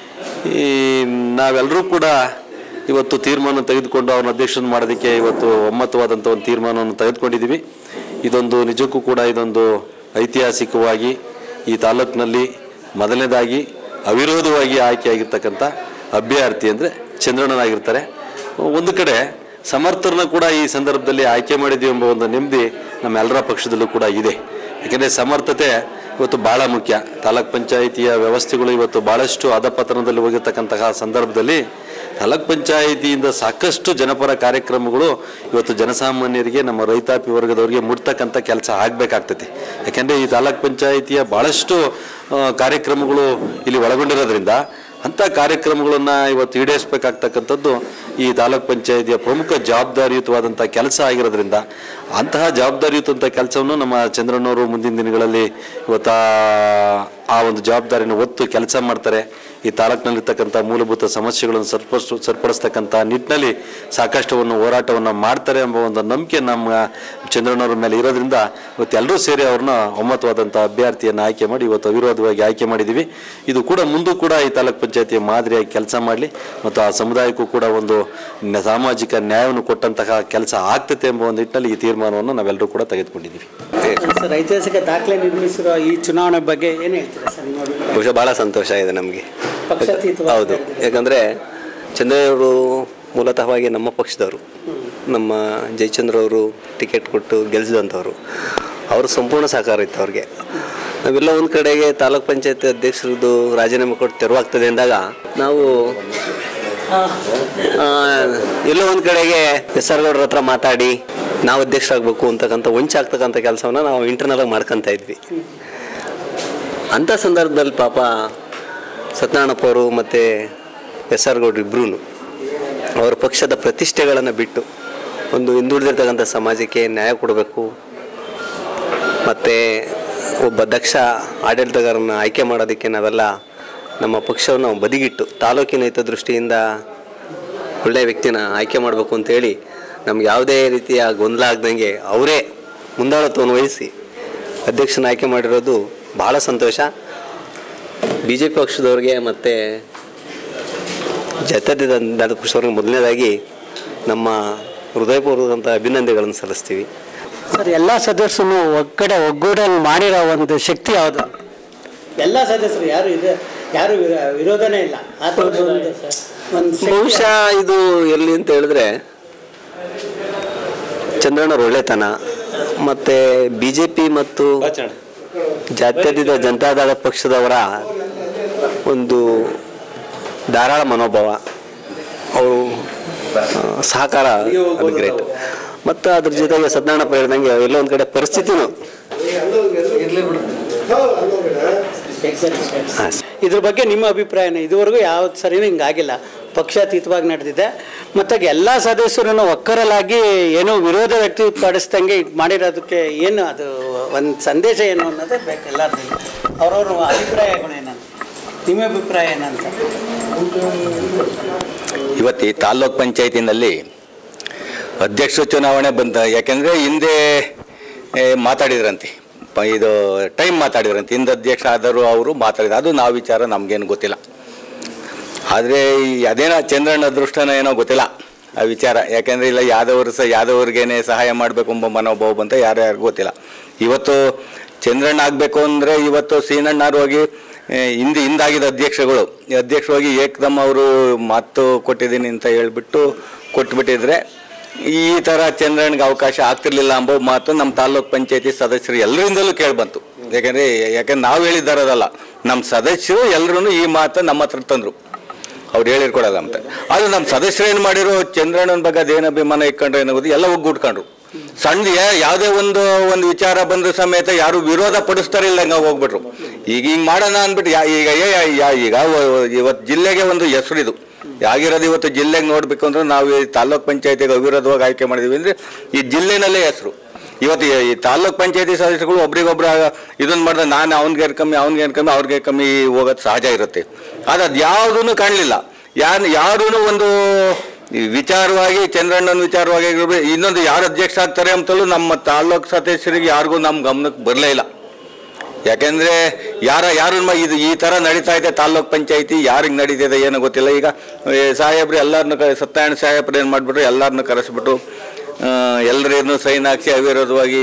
Speaker 5: ಈ ನಾವೆಲ್ಲರೂ ಕೂಡ ಇವತ್ತು ತೀರ್ಮಾನ ತೆಗೆದುಕೊಂಡು ಅವ್ರನ್ನ ಅಧ್ಯಕ್ಷರನ್ನು ಮಾಡೋದಕ್ಕೆ ಇವತ್ತು ಒಮ್ಮತವಾದಂಥ ಒಂದು ತೀರ್ಮಾನವನ್ನು ತೆಗೆದುಕೊಂಡಿದ್ದೀವಿ ಇದೊಂದು ನಿಜಕ್ಕೂ ಕೂಡ ಇದೊಂದು ಐತಿಹಾಸಿಕವಾಗಿ ಈ ತಾಲೂಕಿನಲ್ಲಿ ಮೊದಲನೇದಾಗಿ ಅವಿರೋಧವಾಗಿ ಆಯ್ಕೆಯಾಗಿರ್ತಕ್ಕಂಥ ಅಭ್ಯರ್ಥಿ ಅಂದರೆ ಚಂದ್ರಣ್ಣನಾಗಿರ್ತಾರೆ ಒಂದು ಕಡೆ ಸಮರ್ಥರನ್ನ ಕೂಡ ಈ ಸಂದರ್ಭದಲ್ಲಿ ಆಯ್ಕೆ ಮಾಡಿದ್ದೀವಿ ಎಂಬ ಒಂದು ನೆಮ್ಮದಿ ನಮ್ಮೆಲ್ಲರ ಪಕ್ಷದಲ್ಲೂ ಕೂಡ ಇದೆ ಯಾಕೆಂದರೆ ಸಮರ್ಥತೆ ಇವತ್ತು ಭಾಳ ಮುಖ್ಯ ತಾಲೂಕ್ ಪಂಚಾಯಿತಿಯ ವ್ಯವಸ್ಥೆಗಳು ಇವತ್ತು ಭಾಳಷ್ಟು ಅಧಪತನದಲ್ಲಿ ಹೋಗಿರ್ತಕ್ಕಂತಹ ಸಂದರ್ಭದಲ್ಲಿ ತಾಲೂಕ್ ಪಂಚಾಯಿತಿಯಿಂದ ಸಾಕಷ್ಟು ಜನಪರ ಕಾರ್ಯಕ್ರಮಗಳು ಇವತ್ತು ಜನಸಾಮಾನ್ಯರಿಗೆ ನಮ್ಮ ರೈತಾಪಿ ವರ್ಗದವರಿಗೆ ಮುಟ್ತಕ್ಕಂಥ ಕೆಲಸ ಆಗಬೇಕಾಗ್ತೈತಿ ಯಾಕೆಂದರೆ ಈ ತಾಲೂಕ್ ಪಂಚಾಯಿತಿಯ ಭಾಳಷ್ಟು ಆ, ಕಾರ್ಯಕ್ರಮಗಳು ಇಲ್ಲಿ ಒಳಗೊಂಡಿರೋದ್ರಿಂದ ಅಂಥ ಕಾರ್ಯಕ್ರಮಗಳನ್ನು ಇವತ್ತು ಈಡೇರಿಸಬೇಕಾಗ್ತಕ್ಕಂಥದ್ದು ಈ ತಾಲೂಕ್ ಪಂಚಾಯಿತಿಯ ಪ್ರಮುಖ ಜವಾಬ್ದಾರಿಯುತವಾದಂಥ ಕೆಲಸ ಆಗಿರೋದ್ರಿಂದ ಅಂತಹ ಜವಾಬ್ದಾರಿಯುತಂಥ ಕೆಲಸವನ್ನು ನಮ್ಮ ಚಂದ್ರಣ್ಣವರು ಮುಂದಿನ ದಿನಗಳಲ್ಲಿ ಇವತ್ತು ಆ- ಆ ಒಂದು ಜವಾಬ್ದಾರಿನ ಹೊತ್ತು ಕೆಲಸ ಮಾಡ್ತಾರೆ ಈ ತಾಲೂಕಿನಲ್ಲಿರ್ತಕ್ಕಂಥ ಮೂಲಭೂತ ಸಮಸ್ಯೆಗಳನ್ನು ಸರಿಪಡಿಸ್ ಸರಿಪಡಿಸ್ತಕ್ಕಂಥ ನಿಟ್ಟಿನಲ್ಲಿ ಸಾಕಷ್ಟುವನ್ನು ಹೋರಾಟವನ್ನು ಮಾಡ್ತಾರೆ ಎಂಬ ಒಂದು ನಂಬಿಕೆ ನಮ್ಮ ಚಂದ್ರಣ್ಣವ್ರ ಮೇಲೆ ಇರೋದ್ರಿಂದ ಇವತ್ತು ಎಲ್ಲರೂ ಸೇರಿ ಅವ್ರನ್ನ ಒಮ್ಮತವಾದಂಥ ಅಭ್ಯರ್ಥಿಯನ್ನು ಆಯ್ಕೆ ಮಾಡಿ ಇವತ್ತು ಅವಿರೋಧವಾಗಿ ಆಯ್ಕೆ ಮಾಡಿದ್ದೀವಿ ಇದು ಕೂಡ ಮುಂದೂ ಕೂಡ ಈ ತಾಲೂಕ್ ಪಂಚಾಯತಿಯ ಮಾದರಿಯಾಗಿ ಕೆಲಸ ಮಾಡಲಿ ಮತ್ತು ಆ ಸಮುದಾಯಕ್ಕೂ ಕೂಡ ಒಂದು ನ- ಸಾಮಾಜಿಕ ನ್ಯಾಯವನ್ನು ಕೊಟ್ಟಂತಹ ಕೆಲಸ ಆಗ್ತೈತೆ ಎಂಬ ಒಂದು ನಿಟ್ಟಿನಲ್ಲಿ ಈ ತೀರ್ಮಾನವನ್ನು ನಾವೆಲ್ಲರೂ ಕೂಡ ತೆಗೆದುಕೊಂಡಿದ್ದೀವಿ
Speaker 4: ಸರ್ ಐತಿಹಾಸಿಕ ದಾಖಲೆ ನಿರ್ಮಿಸಿರೋ ಈ ಚುನಾವಣೆ ಬಗ್ಗೆ ಏನು ಹೇಳ್ತೀರಾ ಸರ್ ನಿಮ್ಮ ಅಭಿಪ್ರಾಯ?
Speaker 7: ಬಹುಶಃ ಭಾಳ ಸಂತೋಷ ಇದೆ ನಮಗೆ
Speaker 4: ಪಕ್ಷಾತೀತವಾಗಿ
Speaker 7: ಹೌದು ಯಾಕಂದರೆ ಚಂದ್ರಯ್ಯವರು ಮೂಲತಃವಾಗಿ ನಮ್ಮ ಪಕ್ಷದವರು ನಮ್ಮ ಜಯಚಂದ್ರ ಅವರು ಟಿಕೆಟ್ ಕೊಟ್ಟು ಗೆಲ್ಲಿಸಿದಂಥವ್ರು ಅವ್ರ ಸಂಪೂರ್ಣ ಸಹಕಾರ ಇತ್ತು ಅವ್ರಿಗೆ ನಾವೆಲ್ಲ ಒಂದು ಕಡೆಗೆ ತಾಲೂಕ್ ಪಂಚಾಯತ್ ಅಧ್ಯಕ್ಷರದ್ದು ರಾಜೀನಾಮೆ ಕೊಟ್ಟು ತೆರವಾಗ್ತದೆ ಅಂದಾಗ ನಾವು ಆ, ಎಲ್ಲೋ ಒಂದು ಕಡೆಗೆ ಎಸ್ ಆರ್ ಗೌಡ್ರ ಹತ್ರ ಮಾತಾಡಿ ನಾವು ಅಧ್ಯಕ್ಷರಾಗಬೇಕು ಅಂತಕ್ಕಂಥ ಹೊಂಚಾಗ್ತಕ್ಕಂಥ ಕೆಲಸವನ್ನ ನಾವು ಇಂಟರ್ನಲ್ ಆಗಿ ಮಾಡ್ಕೊತ ಇದ್ವಿ ಅಂಥ ಸಂದರ್ಭದಲ್ಲಿ ಪಾಪ ಸತ್ಯನಾರಾಯಣಪ್ಪ ಅವರು ಮತ್ತು ಎಸ್ ಆರ್ ಗೌಡ್ರು ಇಬ್ಬರೂ ಅವರ ಪಕ್ಷದ ಪ್ರತಿಷ್ಠೆಗಳನ್ನು ಬಿಟ್ಟು ಒಂದು ಹಿಂದುಳಿದಿರ್ತಕ್ಕಂಥ ಸಮಾಜಕ್ಕೆ ನ್ಯಾಯ ಕೊಡಬೇಕು ಮತ್ತು ಒಬ್ಬ ದಕ್ಷ ಆಡಳಿತಗಾರನ ಆಯ್ಕೆ ಮಾಡೋದಕ್ಕೆ ನಾವೆಲ್ಲ ನಮ್ಮ ಪಕ್ಷವನ್ನು ಬದಿಗಿಟ್ಟು ತಾಲೂಕಿನ ಹಿತದೃಷ್ಟಿಯಿಂದ ಒಳ್ಳೆಯ ವ್ಯಕ್ತಿನ ಆಯ್ಕೆ ಮಾಡಬೇಕು ಅಂತೇಳಿ ನಮ್ಗೆ ಯಾವುದೇ ರೀತಿಯ ಗೊಂದಲ ಆಗ್ದಂಗೆ ಅವರೇ ಮುಂದಾಳತ್ವವನ್ನು ವಹಿಸಿ ಅಧ್ಯಕ್ಷನ ಆಯ್ಕೆ ಮಾಡಿರೋದು ಭಾಳ ಸಂತೋಷ ಬಿ ಜೆ ಪಿ ಪಕ್ಷದವ್ರಿಗೆ ಮತ್ತು ಜಾತ್ಯತೀತ ಪಕ್ಷದವ್ರಿಗೆ ಮೊದಲನೇದಾಗಿ ನಮ್ಮ ಹೃದಯಪೂರ್ವಕಂಥ ಅಭಿನಂದನೆಗಳನ್ನು ಸಲ್ಲಿಸ್ತೀವಿ
Speaker 4: ಸರ್ ಎಲ್ಲ ಸದಸ್ಯರು ಒಕ್ಕಡೆ ಒಗ್ಗೂಡನ್ನು ಮಾಡಿರೋ ಒಂದು ಶಕ್ತಿ ಯಾವುದು ಎಲ್ಲ ಸದಸ್ಯರು ಯಾರು ಇದೆ ಯಾರು ವಿರ- ವಿರೋಧನೇ ಇಲ್ಲ ಆ ಥರದ್ದು ಒಂದು ಒಂದು ಶಕ್ತಿ
Speaker 7: ಬಹುಶಃ ಇದು ಎಲ್ಲಿ ಅಂತ ಹೇಳಿದ್ರೆ ಚಂದ್ರಣ್ಣವ್ರ ಒಳ್ಳೆತನ ಮತ್ತು ಬಿ ಜೆ ಪಿ ಮತ್ತು ಜಾತ್ಯತೀತ ಜನತಾದಳ ಪಕ್ಷದವರ ಒಂದು ಧಾರಾಳ ಮನೋಭಾವ ಅವರು ಆ, ಸಹಕಾರ ಅದು ಗ್ರೇಟ್ ಮತ್ತು ಅದ್ರ ಜೊತೆಗೆ ಸತ್ಯನಾರಾಯಣಪ್ಪ ಹೇಳ್ದಂಗೆ ಎಲ್ಲೋ ಒಂದು ಕಡೆ ಪರಿಸ್ಥಿತಿನೂ ಹಾಂ
Speaker 4: ಇದ್ರ ಬಗ್ಗೆ ನಿಮ್ಮ ಅಭಿಪ್ರಾಯನ ಇದುವರೆಗೂ ಯಾವ್ದು ಸರಿನೂ ಹಿಂಗಾಗಿಲ್ಲ ಪಕ್ಷಾತೀತವಾಗಿ ನಡೆದಿದೆ ಮತ್ತು ಎಲ್ಲ ಸದಸ್ಯರನ್ನು ಒಕ್ಕರಲಾಗಿ ಏನೋ ವಿರೋಧ ವ್ಯಕ್ತಪಡಿಸ್ದಂಗೆ ಈಗ ಮಾಡಿರೋದಕ್ಕೆ ಏನು ಅದು ಒಂದು ಸಂದೇಶ ಏನು ಅನ್ನೋದೇ ಬೇಕು ಎಲ್ಲರದ್ದು ಅವ್ರವ್ರ ಅಭಿಪ್ರಾಯಗಳೇನಂತ ನಿಮ್ಮ ಅಭಿಪ್ರಾಯ ಏನಂತ
Speaker 8: ಇವತ್ತು ಈ ತಾಲ್ಲೂಕ್ ಪಂಚಾಯತಿನಲ್ಲಿ ಅಧ್ಯಕ್ಷ ಚುನಾವಣೆ ಬಂದ ಯಾಕೆಂದರೆ ಹಿಂದೆ ಏ, ಮಾತಾಡಿದ್ರಂತೆ ಪ- ಇದು ಟೈಮ್ ಮಾತಾಡಿದ್ರಂತೆ ಹಿಂದೆ ಅಧ್ಯಕ್ಷ ಆದರೂ ಅವರು ಮಾತಾಡಿದ್ರು ಅದು ನಾವು ವಿಚಾರ ನಮಗೇನು ಗೊತ್ತಿಲ್ಲ ಆದರೆ ಅದೇನೋ ಚಂದ್ರಣ್ಣ ಅದೃಷ್ಟನೋ ಏನೋ ಗೊತ್ತಿಲ್ಲ ಆ ವಿಚಾರ ಯಾಕೆಂದರೆ ಇಲ್ಲ ಯಾದವರು ಸಹ ಯಾದವ್ರಿಗೇನೆ ಸಹಾಯ ಮಾಡಬೇಕು ಎಂಬ ಮನೋಭಾವ ಬಂತ ಯಾರ್ಯಾರಿಗೂ ಗೊತ್ತಿಲ್ಲ ಇವತ್ತು ಚಂದ್ರಣ್ಣ ಆಗಬೇಕು ಅಂದರೆ ಇವತ್ತು ಸೀನಣ್ಣರು ಹೋಗಿ ಆ, ಹಿಂದೆ ಹಿಂದಾಗಿದ್ದ ಅಧ್ಯಕ್ಷಗಳು ಈ ಅಧ್ಯಕ್ಷವಾಗಿ ಏಕದಮ್ ಅವರು ಮಾತು ಕೊಟ್ಟಿದ್ದೀನಿ ಅಂತ ಹೇಳ್ಬಿಟ್ಟು ಕೊಟ್ಬಿಟ್ಟಿದ್ರೆ ಈ ಥರ ಚಂದ್ರಣ್ಣಗೆ ಅವಕಾಶ ಆಗ್ತಿರ್ಲಿಲ್ಲ ಎಂಬ ಮಾತು ನಮ್ಮ ತಾಲ್ಲೂಕ್ ಪಂಚಾಯತಿ ಸದಸ್ಯರು ಎಲ್ಲರಿಂದಲೂ ಕೇಳಿಬಂತು ಯಾಕಂದರೆ ಯಾಕಂದ್ರೆ ನಾವು ಹೇಳಿದ್ದಾರದಲ್ಲ ನಮ್ಮ ಸದಸ್ಯರು ಎಲ್ಲರೂ ಈ ಮಾತು ನಮ್ಮ ಹತ್ರ ತಂದರು ಅವ್ರು ಹೇಳಿರ್ಕೊಡಲ್ಲ ಅಂತ ಆದ್ರೆ ನಮ್ಮ ಸದಸ್ಯರು ಏನು ಮಾಡಿರೋ ಚಂದ್ರಣ್ಣನ ಬಗ್ಗೆ ಅದೇನು ಅಭಿಮಾನ ಇಟ್ಕೊಂಡ್ರೆ ಏನಾಗೋದು ಎಲ್ಲ ಒಗ್ಗೂಡ್ಕೊಂಡ್ರು ಸಣ್ಣ ಯಾ- ಯಾವುದೇ ಒಂದು ಒಂದು ವಿಚಾರ ಬಂದ ಸಮೇತ ಯಾರು ವಿರೋಧ ಪಡಿಸ್ತಾರೆ ಇಲ್ಲ ಹಂಗ ಹೋಗ್ಬಿಟ್ರು ಈಗ ಹಿಂಗೆ ಮಾಡೋಣ ಅಂದ್ಬಿಟ್ಟು ಯಾ- ಈಗ ಏ ಯಾ- ಈಗ ಇವತ್ತು ಜಿಲ್ಲೆಗೆ ಒಂದು ಹೆಸರು ಇದು ಆಗಿರೋದು ಇವತ್ತು ಜಿಲ್ಲೆಗೆ ನೋಡ್ಬೇಕು ಅಂದ್ರೆ ನಾವು ಈ ತಾಲ್ಲೂಕ್ ಪಂಚಾಯತಿಗೆ ಅವಿರೋಧವಾಗಿ ಆಯ್ಕೆ ಮಾಡಿದೀವಿ ಅಂದ್ರೆ ಈ ಜಿಲ್ಲೆನಲ್ಲೇ ಹೆಸರು ಇವತ್ತು ಈ- ಈ ತಾಲ್ಲೂಕ್ ಪಂಚಾಯತಿ ಸದಸ್ಯರುಗಳು ಒಬ್ರಿಗೊಬ್ರು ಇದನ್ನ ಮಾಡಿದ್ರೆ ನಾನು ಅವ್ನಿಗೆ ಕಮ್ಮಿ ಅವ್ನಿಗೆ ಕಮ್ಮಿ ಅವ್ರಿಗೆ ಕಮ್ಮಿ ಹೋಗೋದು ಸಹಜ ಇರುತ್ತೆ ಆದ್ರೆ ಅದು ಯಾವುದೂ ಕಾಣಲಿಲ್ಲ ಯಾರು ಯಾರೂ ಒಂದು ಈ ವಿಚಾರವಾಗಿ ಚಂದ್ರಣ್ಣನ ವಿಚಾರವಾಗಿ ಆಗಿರ್ಬೋದು, ಇನ್ನೊಂದು ಯಾರು ಅಧ್ಯಕ್ಷ ಆಗ್ತಾರೆ ಅಂತಲೂ ನಮ್ಮ ತಾಲ್ಲೂಕ್ ಸದಸ್ಯರಿಗೆ ಯಾರಿಗೂ ನಮ್ಮ ಗಮನಕ್ಕೆ ಬರಲೇ ಇಲ್ಲ ಯಾಕೆಂದ್ರೆ ಯಾರ ಯಾರು ಇದು ಈ ತರ ನಡೀತಾ ಇದೆ ತಾಲ್ಲೂಕ್ ಪಂಚಾಯತಿ ಯಾರಿಗೆ ನಡೀತಿದೆ ಏನೋ ಗೊತ್ತಿಲ್ಲ ಈಗ ಏ, ಸಾಹೇಬ್ರು ಎಲ್ಲರನ್ನು ಕ ಸತ್ಯನಾರಾಯಣ ಸಾಹೇಬ್ರು ಏನು ಮಾಡಿಬಿಟ್ರು ಎಲ್ಲರನ್ನು ಕರೆಸ್ಬಿಟ್ಟು ಎಲ್ಲರೇನು ಸೈನ್ ಹಾಕ್ಸಿ ಅವಿರೋಧವಾಗಿ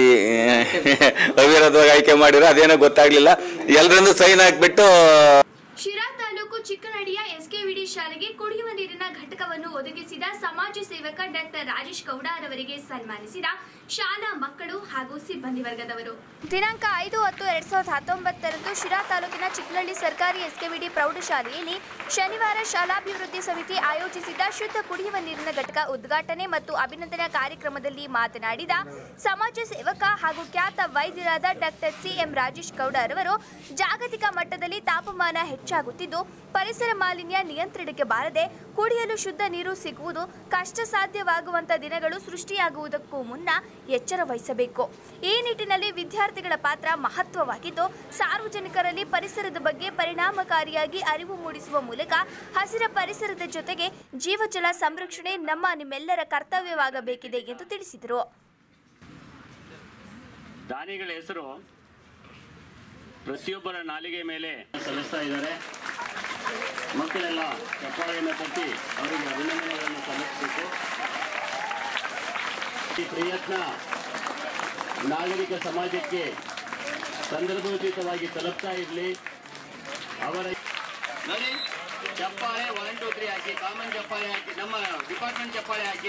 Speaker 8: ಅವಿರೋಧವಾಗಿ ಆಯ್ಕೆ ಮಾಡಿರೋ ಅದೇನೋ ಗೊತ್ತಾಗ್ಲಿಲ್ಲ ಎಲ್ಲರನ್ನು ಸೈನ್ ಹಾಕ್ಬಿಟ್ಟು
Speaker 1: ಶಿರಾ ತಾಲೂಕು ಚಿಕ್ಕನಡಿಯ ಎಸ್ಕೆವಿಡಿ ಶಾಲೆಗೆ ಕುಡಿಯುವ ನೀರಿನ ಘಟಕವನ್ನು ಒದಗಿಸಿದ ಸಮಾಜ ಸೇವಕ ಡಾಕ್ಟರ್ ರಾಜೇಶ್ ಗೌಡರವರಿಗೆ ಸನ್ಮಾನಿಸಿದ ಶಾಲಾ ಮಕ್ಕಳು ಹಾಗೂ ಸಿಬ್ಬಂದಿ ವರ್ಗದವರು ದಿನಾಂಕ ಐದು ಹತ್ತು ಎರಡ್ ಸಾವಿರದ ಹತ್ತೊಂಬತ್ತರಂದು ಶಿರಾ ತಾಲೂಕಿನ ಚಿಕ್ಕನಹಳ್ಳಿ ಸರ್ಕಾರಿ ಎಸ್ಕೆವಿಡಿ ಪ್ರೌಢಶಾಲೆಯಲ್ಲಿ ಶನಿವಾರ ಶಾಲಾಭಿವೃದ್ಧಿ ಸಮಿತಿ ಆಯೋಜಿಸಿದ್ದ ಶುದ್ಧ ಕುಡಿಯುವ ನೀರಿನ ಘಟಕ ಉದ್ಘಾಟನೆ ಮತ್ತು ಅಭಿನಂದನಾ ಕಾರ್ಯಕ್ರಮದಲ್ಲಿ ಮಾತನಾಡಿದ ಸಮಾಜ ಸೇವಕ ಹಾಗೂ ಖ್ಯಾತ ವೈದ್ಯರಾದ ಡಾಕ್ಟರ್ ಸಿಎಂ ರಾಜೇಶ್ ಗೌಡರವರು ಜಾಗತಿಕ ಮಟ್ಟದಲ್ಲಿ ತಾಪಮಾನ ಹೆಚ್ಚಾಗುತ್ತಿದ್ದು ಪರಿಸರ ಮಾಲಿನ್ಯ ನಿಯಂತ್ರಣಕ್ಕೆ ಬಾರದೆ ಕುಡಿಯಲು ಶುದ್ಧ ನೀರು ಸಿಗುವುದು ಕಷ್ಟ ಸಾಧ್ಯವಾಗುವಂತ ದಿನಗಳು ಸೃಷ್ಟಿಯಾಗುವುದಕ್ಕೂ ಮುನ್ನ ಎಚ್ಚರ ವಹಿಸಬೇಕು ಈ ನಿಟ್ಟಿನಲ್ಲಿ ವಿದ್ಯಾರ್ಥಿಗಳ ಪಾತ್ರ ಮಹತ್ವವಾಗಿದ್ದು ಸಾರ್ವಜನಿಕರಲ್ಲಿ ಪರಿಸರದ ಬಗ್ಗೆ ಪರಿಣಾಮಕಾರಿಯಾಗಿ ಅರಿವು ಮೂಡಿಸುವ ಮೂಲಕ ಹಸಿರ ಪರಿಸರದ ಜೊತೆಗೆ ಜೀವಜಲ ಸಂರಕ್ಷಣೆ ನಮ್ಮ ನಿಮ್ಮೆಲ್ಲರ ಕರ್ತವ್ಯವಾಗಬೇಕಿದೆ ಎಂದು ತಿಳಿಸಿದರು
Speaker 9: ದಾನಿಗಳ ಹೆಸರು ಪ್ರತಿಯೊಬ್ಬರ ನಾಲಿಗೆ ಮೇಲೆ ಸಲ್ಲಿಸ್ತಾ ಇದ್ದಾರೆ ಮಕ್ಕಳೆಲ್ಲ ಚಪ್ಪಾಳೆಯನ್ನು ತಟ್ಟಿ ಅವರಿಗೆ ಅಭಿನಂದನೆಗಳನ್ನು ಸಲ್ಲಿಸಬೇಕು ಈ ಪ್ರಯತ್ನ ನಾಗರಿಕ ಸಮಾಜಕ್ಕೆ ಸಂದರ್ಭೋಚಿತವಾಗಿ ತಲುಪ್ತಾ ಇರಲಿ ಅವರ ನೋಡಿ ಚಪ್ಪಾಳೆ ಒನ್ ಟು ತ್ರೀ ಹಾಕಿ ಕಾಮನ್ ಚಪ್ಪಾಳೆ ಹಾಕಿ ನಮ್ಮ ಡಿಪಾರ್ಟ್ಮೆಂಟ್ ಚಪ್ಪಾಳೆ ಹಾಕಿ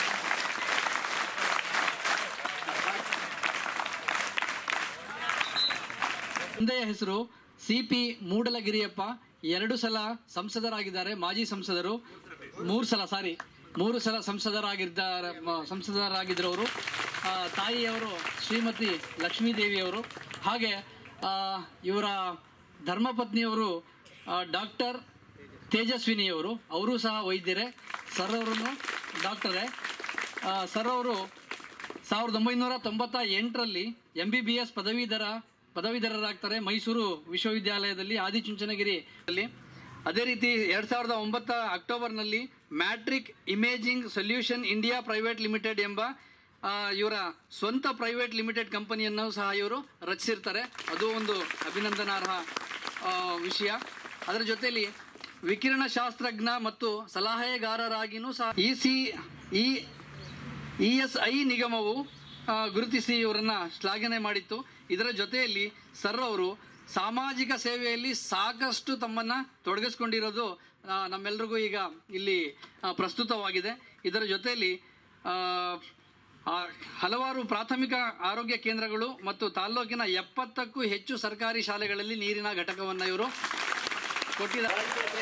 Speaker 10: ತಂದೆಯ ಹೆಸರು ಸಿ ಪಿ ಮೂಡಲಗಿರಿಯಪ್ಪ ಎರಡು ಸಲ ಸಂಸದರಾಗಿದ್ದಾರೆ ಮಾಜಿ ಸಂಸದರು ಮೂರು ಸಲ ಸಾರಿ ಮೂರು ಸಲ ಸಂಸದರಾಗಿದ್ದಾರೆ ಮ- ಸಂಸದರಾಗಿದ್ದರವರು ಆ, ತಾಯಿಯವರು ಶ್ರೀಮತಿ ಲಕ್ಷ್ಮೀದೇವಿಯವರು ಹಾಗೆ ಆ, ಇವರ ಧರ್ಮಪತ್ನಿಯವರು ಡಾಕ್ಟರ್ ತೇಜಸ್ವಿನಿಯವರು ಅವರು ಸಹ ವೈದ್ಯರೇ ಸರ್ ಅವರನ್ನು ಡಾಕ್ಟರೇ ಆ, ಸರ್ ಅವರು ಸಾವಿರದ ಒಂಬೈನೂರ ತೊಂಬತ್ತ ಎಂಟರಲ್ಲಿ ಎಂ ಬಿ ಬಿ ಎಸ್ ಪದವೀಧರ ಪದವೀಧರರಾಗ್ತಾರೆ ಮೈಸೂರು ವಿಶ್ವವಿದ್ಯಾಲಯದಲ್ಲಿ ಆದಿಚುಂಚನಗಿರಿ ಅಲ್ಲಿ ಅದೇ ರೀತಿ ಎರಡು ಸಾವಿರದ ಒಂಬತ್ತ ಅಕ್ಟೋಬರ್ನಲ್ಲಿ Matric Imaging Solution India Private Limited ಎಂಬ ಆ, ಇವರ ಸ್ವಂತ ಪ್ರೈವೇಟ್ ಲಿಮಿಟೆಡ್ ಕಂಪನಿಯನ್ನು ಸಹ ಇವರು ರಚಿಸಿರ್ತಾರೆ ಅದು ಒಂದು ಅಭಿನಂದನಾರ್ಹ ಆ, ವಿಷಯ ಅದರ ಜೊತೆಯಲ್ಲಿ ವಿಕಿರಣ ಶಾಸ್ತ್ರಜ್ಞ ಮತ್ತು ಸಲಹೆಗಾರರಾಗಿನೂ ಸಹ E C E E S I ನಿಗಮವು ಆ, ಗುರುತಿಸಿ ಇವರನ್ನ ಶ್ಲಾಘನೆ ಮಾಡಿತ್ತು ಇದರ ಜೊತೆಯಲ್ಲಿ ಸರ್ ಅವರು ಸಾಮಾಜಿಕ ಸೇವೆಯಲ್ಲಿ ಸಾಕಷ್ಟು ತಮ್ಮನ್ನ ತೊಡಗಿಸ್ಕೊಂಡಿರೋದು ಆ, ನಮ್ಮೆಲ್ರಿಗೂ ಈಗ ಇಲ್ಲಿ ಆ, ಪ್ರಸ್ತುತವಾಗಿದೆ ಇದರ ಜೊತೆಯಲ್ಲಿ ಆ, ಆ, ಹಲವಾರು ಪ್ರಾಥಮಿಕ ಆರೋಗ್ಯ ಕೇಂದ್ರಗಳು ಮತ್ತು ತಾಲ್ಲೂಕಿನ ಎಪ್ಪತ್ತಕ್ಕೂ ಹೆಚ್ಚು ಸರ್ಕಾರಿ ಶಾಲೆಗಳಲ್ಲಿ ನೀರಿನ ಘಟಕವನ್ನು ಇವರು ಕೊಟ್ಟಿದ್ದಾರೆ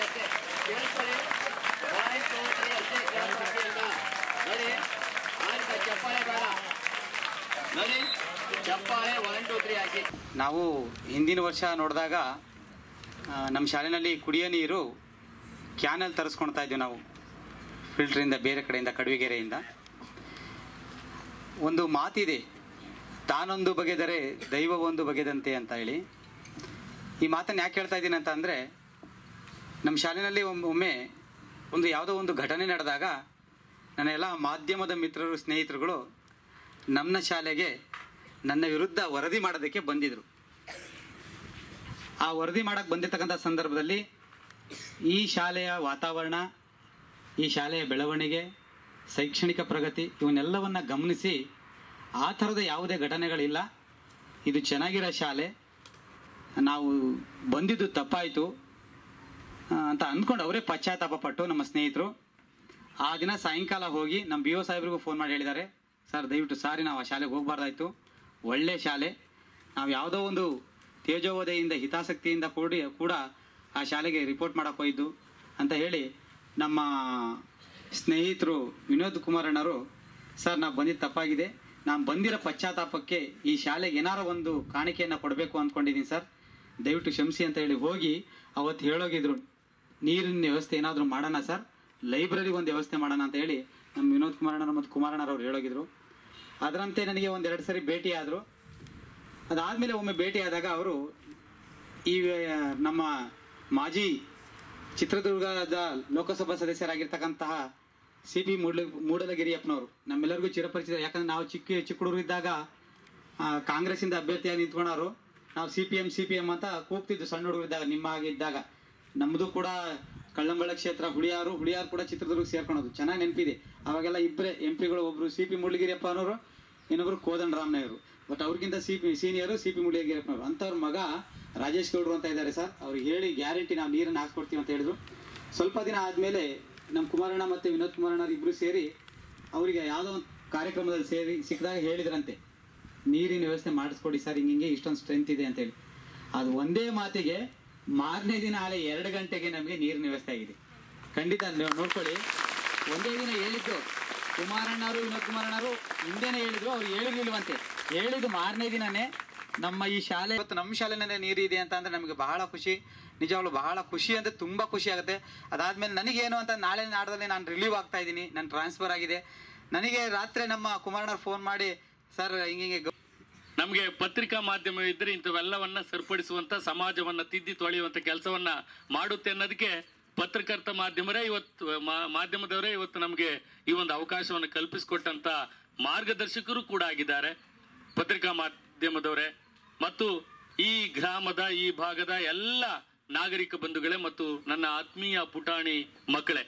Speaker 9: ನೋಡಿ ಆಯ್ತಾ ಚಪ್ಪಾಳೆ ಬೇಡ ನೋಡಿ ಚಪ್ಪಾಳೆ ಒನ್ ಟು ತ್ರೀ ಹಾಕಿ
Speaker 11: ನಾವು ಹಿಂದಿನ ವರ್ಷ ನೋಡಿದಾಗ ನಮ್ಮ ಶಾಲೆಯಲ್ಲಿ ಕುಡಿಯೋ ನೀರು ಕ್ಯಾನಲ್ಲಿ ತರಿಸ್ಕೊಳ್ತಾ ಇದ್ವಿ ನಾವು ಫಿಲ್ಟ್ರಿಂದ ಬೇರೆ ಕಡೆಯಿಂದ ಕಡುವಿಗೆರೆಯಿಂದ ಒಂದು ಮಾತಿದೆ ತಾನೊಂದು ಬಗೆದರೆ ದೈವ ಒಂದು ಬಗೆದಂತೆ ಅಂತ ಹೇಳಿ ಈ ಮಾತನ್ನು ಯಾಕೆ ಹೇಳ್ತಾ ಇದ್ದೀನಿ ಅಂತ ಅಂದರೆ ನಮ್ಮ ಶಾಲೆಯಲ್ಲಿ ಒಮ್ಮೆ ಒಮ್ಮೆ ಒಂದು ಯಾವುದೋ ಒಂದು ಘಟನೆ ನಡೆದಾಗ ನನ್ನ ಎಲ್ಲ ಮಾಧ್ಯಮದ ಮಿತ್ರರು ಸ್ನೇಹಿತರುಗಳು ನಮ್ಮ ಶಾಲೆಗೆ ನನ್ನ ವಿರುದ್ಧ ವರದಿ ಮಾಡೋದಕ್ಕೆ ಬಂದಿದ್ರು ಆ ವರದಿ ಮಾಡಕ್ಕೆ ಬಂದಿರ್ತಕ್ಕಂಥ ಸಂದರ್ಭದಲ್ಲಿ ಈ ಶಾಲೆಯ ವಾತಾವರಣ ಈ ಶಾಲೆಯ ಬೆಳವಣಿಗೆ ಶೈಕ್ಷಣಿಕ ಪ್ರಗತಿ ಇವನ್ನೆಲ್ಲವನ್ನು ಗಮನಿಸಿ ಆ ಥರದ ಯಾವುದೇ ಘಟನೆಗಳಿಲ್ಲ ಇದು ಚೆನ್ನಾಗಿರೋ ಶಾಲೆ ನಾವು ಬಂದಿದ್ದು ತಪ್ಪಾಯಿತು ಆ, ಅಂತ ಅಂದ್ಕೊಂಡು ಅವರೇ ಪಶ್ಚಾತ್ತಾಪ ಪಟ್ಟು ನಮ್ಮ ಸ್ನೇಹಿತರು ಆ ದಿನ ಸಾಯಂಕಾಲ ಹೋಗಿ ನಮ್ಮ ಬಿ ಒ ಸಾಹೇಬ್ರಿಗೂ ಫೋನ್ ಮಾಡಿ ಹೇಳಿದ್ದಾರೆ ಸರ್ ದಯವಿಟ್ಟು ಸಾರಿ ನಾವು ಆ ಶಾಲೆಗೆ ಹೋಗಬಾರ್ದಾಯ್ತು ಒಳ್ಳೆ ಶಾಲೆ ನಾವು ಯಾವುದೋ ಒಂದು ತೇಜೋವಧೆಯಿಂದ ಹಿತಾಸಕ್ತಿಯಿಂದ ಕೂಡಿ ಕೂಡ ಆ ಶಾಲೆಗೆ ರಿಪೋರ್ಟ್ ಮಾಡಕ್ಕೆ ಹೋಯಿದ್ದು ಅಂತ ಹೇಳಿ ನಮ್ಮ ಸ್ನೇಹಿತರು ವಿನೋದ್ ಕುಮಾರಣ್ಣರು ಸರ್ ನಾವು ಬಂದಿದ್ದು ತಪ್ಪಾಗಿದೆ ನಾನು ಬಂದಿರೋ ಪಶ್ಚಾತ್ತಾಪಕ್ಕೆ ಈ ಶಾಲೆಗೆ ಏನಾರ ಒಂದು ಕಾಣಿಕೆಯನ್ನು ಕೊಡಬೇಕು ಅಂದ್ಕೊಂಡಿದ್ದೀನಿ ಸರ್ ದಯವಿಟ್ಟು ಕ್ಷಮಿಸಿ ಅಂತ ಹೇಳಿ ಹೋಗಿ ಅವತ್ತು ಹೇಳೋಗಿದ್ರು ನೀರಿನ ವ್ಯವಸ್ಥೆ ಏನಾದರೂ ಮಾಡೋಣ ಸರ್ ಲೈಬ್ರರಿ ಒಂದು ವ್ಯವಸ್ಥೆ ಮಾಡೋಣ ಅಂತ ಹೇಳಿ ನಮ್ಮ ವಿನೋದ್ ಕುಮಾರಣ್ಣ ಮತ್ತು ಕುಮಾರಣ್ಣರವ್ರು ಹೇಳೋಗಿದ್ರು ಅದರಂತೆ ನನಗೆ ಒಂದೆರಡು ಸರಿ ಭೇಟಿ ಆದರು ಅದಾದಮೇಲೆ ಒಮ್ಮೆ ಭೇಟಿ ಆದಾಗ ಅವರು ಈ ಆ, ನಮ್ಮ ಮಾಜಿ ಚಿತ್ರದುರ್ಗದ ಲೋಕಸಭಾ ಸದಸ್ಯರಾಗಿರ್ತಕ್ಕಂತಹ ಸಿ ಪಿ ಮೂಡಲ ಮೂಡಲಗಿರಿಯಪ್ಪನವರು ನಮ್ಮೆಲ್ಲರಿಗೂ ಚಿರಪರಿಚಿತ ಯಾಕಂದ್ರೆ ನಾವು ಚಿಕ್ಕ ಚಿಕ್ಕ ಹುಡುಗರು ಇದ್ದಾಗ ಆ, ಕಾಂಗ್ರೆಸ್ಸಿಂದ ಅಭ್ಯರ್ಥಿಯಾಗಿ ನಿಂತ್ಕೊಂಡವರು ನಾವು C P M C P M ಅಂತ ಕೂಗ್ತಿದ್ದು ಸಣ್ಣ ಹುಡುಗರು ಇದ್ದಾಗ ನಿಮ್ಮ ಹಾಗೆ ಇದ್ದಾಗ ನಮ್ಮದು ಕೂಡ ಕಳ್ಳಂಬಳ ಕ್ಷೇತ್ರ ಹುಳಿಯಾರು ಹುಳಿಯಾರು ಕೂಡ ಚಿತ್ರದುರ್ಗ ಸೇರ್ಕೊಳೋದು ಚೆನ್ನಾಗಿ ನೆನಪಿದೆ ಅವಾಗೆಲ್ಲ ಇಬ್ಬರೇ ಎಂ ಪಿಗಳು ಒಬ್ಬರು ಸಿ ಪಿ ಮುರಳಿಗಿರಿಯಪ್ಪ ಅನ್ನೋರು ಇನ್ನೊಬ್ರು ಕೋದಂಡರಾಮನವರು ಬಟ್ ಅವ್ರಿಗಿಂತ C P senior C P ಮುರಳಿಗಿರಿಯಪ್ಪನವರು ಅಂಥವ್ರ ಮಗ ರಾಜೇಶ್ ಗೌಡ್ರು ಅಂತ ಇದ್ದಾರೆ ಸರ್ ಅವ್ರಿಗೆ ಹೇಳಿ ಗ್ಯಾರಂಟಿ ನಾವು ನೀರನ್ನು ಹಾಕ್ಸ್ಕೊಡ್ತೀವಿ ಅಂತ ಹೇಳಿದ್ರು ಸ್ವಲ್ಪ ದಿನ ಆದಮೇಲೆ ನಮ್ಮ ಕುಮಾರಣ್ಣ ಮತ್ತು ವಿನೋದ್ ಕುಮಾರಣ್ಣ ಇಬ್ಬರು ಸೇರಿ ಅವರಿಗೆ ಯಾವುದೋ ಒಂದು ಕಾರ್ಯಕ್ರಮದಲ್ಲಿ ಸೇರಿ ಸಿಕ್ಕಿದಾಗ ಹೇಳಿದ್ರಂತೆ ನೀರಿನ ವ್ಯವಸ್ಥೆ ಮಾಡಿಸ್ಕೊಡಿ ಸರ್ ಹಿಂಗೆ ಹಿಂಗೆ ಇಷ್ಟೊಂದು ಸ್ಟ್ರೆಂತ್ ಇದೆ ಅಂತೇಳಿ ಅದು ಒಂದೇ ಮಾತಿಗೆ ಮಾರನೇ ದಿನ ಆಲೆ ಎರಡು ಗಂಟೆಗೆ ನಮಗೆ ನೀರಿನ ವ್ಯವಸ್ಥೆ ಆಗಿದೆ ಖಂಡಿತ ನೀವು ನೋಡ್ಕೊಳ್ಳಿ ಒಂದೇ ದಿನ ಹೇಳಿದ್ದು ಕುಮಾರಣ್ಣವರು ವಿನೋದ್ ಕುಮಾರಣ್ಣವರು ಹಿಂದೆನೇ ಹೇಳಿದ್ರು ಅವ್ರು ಹೇಳಿರ್ಲಿಲ್ವಂತೆ ಹೇಳಿದ್ದು ಮಾರನೇ ದಿನನೇ ನಮ್ಮ ಈ ಶಾಲೆ ಇವತ್ತು ನಮ್ಮ ಶಾಲೆನೇ ನೀರು ಇದೆ ಅಂತ ಅಂದ್ರೆ ನಮಗೆ ಬಹಳ ಖುಷಿ ನಿಜವಾಗ್ಲೂ ಬಹಳ ಖುಷಿ ಅಂದರೆ ತುಂಬ ಖುಷಿ ಆಗುತ್ತೆ ಅದಾದ್ಮೇಲೆ ನನಗೇನು ಅಂತ ನಾಳೆ ನಾಡದಲ್ಲಿ ನಾನು ರಿಲೀವ್ ಆಗ್ತಾ ಇದ್ದೀನಿ ನಾನು ಟ್ರಾನ್ಸ್ಫರ್ ಆಗಿದೆ ನನಗೆ ರಾತ್ರಿ ನಮ್ಮ ಕುಮಾರಣ್ಣವ್ರು ಫೋನ್ ಮಾಡಿ ಸರ್ ಹಿಂಗೆ
Speaker 12: ನಮಗೆ ಪತ್ರಿಕಾ ಮಾಧ್ಯಮ ಇದ್ರೆ ಇಂಥವೆಲ್ಲವನ್ನ ಸರಿಪಡಿಸುವಂತ ಸಮಾಜವನ್ನ ತಿದ್ದಿ ತೊಳೆಯುವಂತ ಕೆಲಸವನ್ನ ಮಾಡುತ್ತೆ ಅನ್ನೋದಕ್ಕೆ ಪತ್ರಕರ್ತ ಮಾಧ್ಯಮರೇ ಇವತ್ತು ಮಾ- ಮಾಧ್ಯಮದವರೇ ಇವತ್ತು ನಮಗೆ ಈ ಒಂದು ಅವಕಾಶವನ್ನು ಕಲ್ಪಿಸಿಕೊಟ್ಟಂತ ಮಾರ್ಗದರ್ಶಕರು ಕೂಡ ಆಗಿದ್ದಾರೆ ಪತ್ರಿಕಾ ಮಾಧ್ಯಮದವರೇ ಮತ್ತು ಈ ಗ್ರಾಮದ ಈ ಭಾಗದ ಎಲ್ಲ ನಾಗರಿಕ ಬಂಧುಗಳೇ ಮತ್ತು ನನ್ನ ಆತ್ಮೀಯ ಪುಟಾಣಿ ಮಕ್ಕಳೇ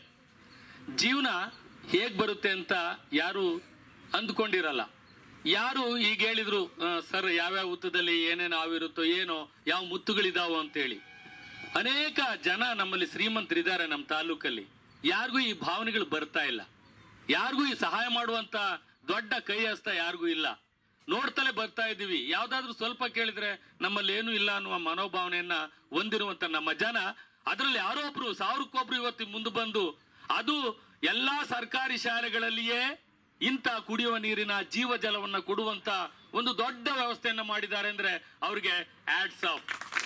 Speaker 12: ಜೀವನ ಹೇಗ್ ಬರುತ್ತೆ ಅಂತ ಯಾರು ಅಂದ್ಕೊಂಡಿರಲ್ಲ ಯಾರು ಈಗ ಹೇಳಿದ್ರು ಆ, ಸರ್ ಯಾವ್ಯಾವ ಹುತ್ತದಲ್ಲಿ ಏನೇನು ಆವಿರುತ್ತೋ ಏನೋ ಯಾವ ಮುತ್ತುಗಳಿದಾವೋ ಅಂತೇಳಿ ಅನೇಕ ಜನ ನಮ್ಮಲ್ಲಿ ಶ್ರೀಮಂತರಿದ್ದಾರೆ ನಮ್ಮ ತಾಲೂಕಲ್ಲಿ ಯಾರಿಗೂ ಈ ಭಾವನೆಗಳು ಬರ್ತಾ ಇಲ್ಲ ಯಾರಿಗೂ ಈ ಸಹಾಯ ಮಾಡುವಂತ ದೊಡ್ಡ ಕೈ ಹಸ್ತ ಯಾರಿಗೂ ಇಲ್ಲ ನೋಡ್ತಲೇ ಬರ್ತಾ ಇದ್ದೀವಿ ಯಾವ್ದಾದ್ರು ಸ್ವಲ್ಪ ಕೇಳಿದ್ರೆ ನಮ್ಮಲ್ಲಿ ಏನೂ ಇಲ್ಲ ಅನ್ನುವ ಮನೋಭಾವನೆಯನ್ನ ಹೊಂದಿರುವಂತ ನಮ್ಮ ಜನ ಅದರಲ್ಲಿ ಯಾರೋ ಒಬ್ರು ಸಾವಿರಕ್ಕೊಬ್ರು ಇವತ್ತು ಮುಂದೆ ಬಂದು ಅದು ಎಲ್ಲಾ ಸರ್ಕಾರಿ ಶಾಲೆಗಳಲ್ಲಿಯೇ ಇಂಥ ಕುಡಿಯುವ ನೀರಿನ ಜೀವ ಜಲವನ್ನ ಕೊಡುವಂತ ಒಂದು ದೊಡ್ಡ ವ್ಯವಸ್ಥೆಯನ್ನ ಮಾಡಿದ್ದಾರೆ ಅಂದ್ರೆ ಅವ್ರಿಗೆ ಆಡ್ಸ್ ಆಫ್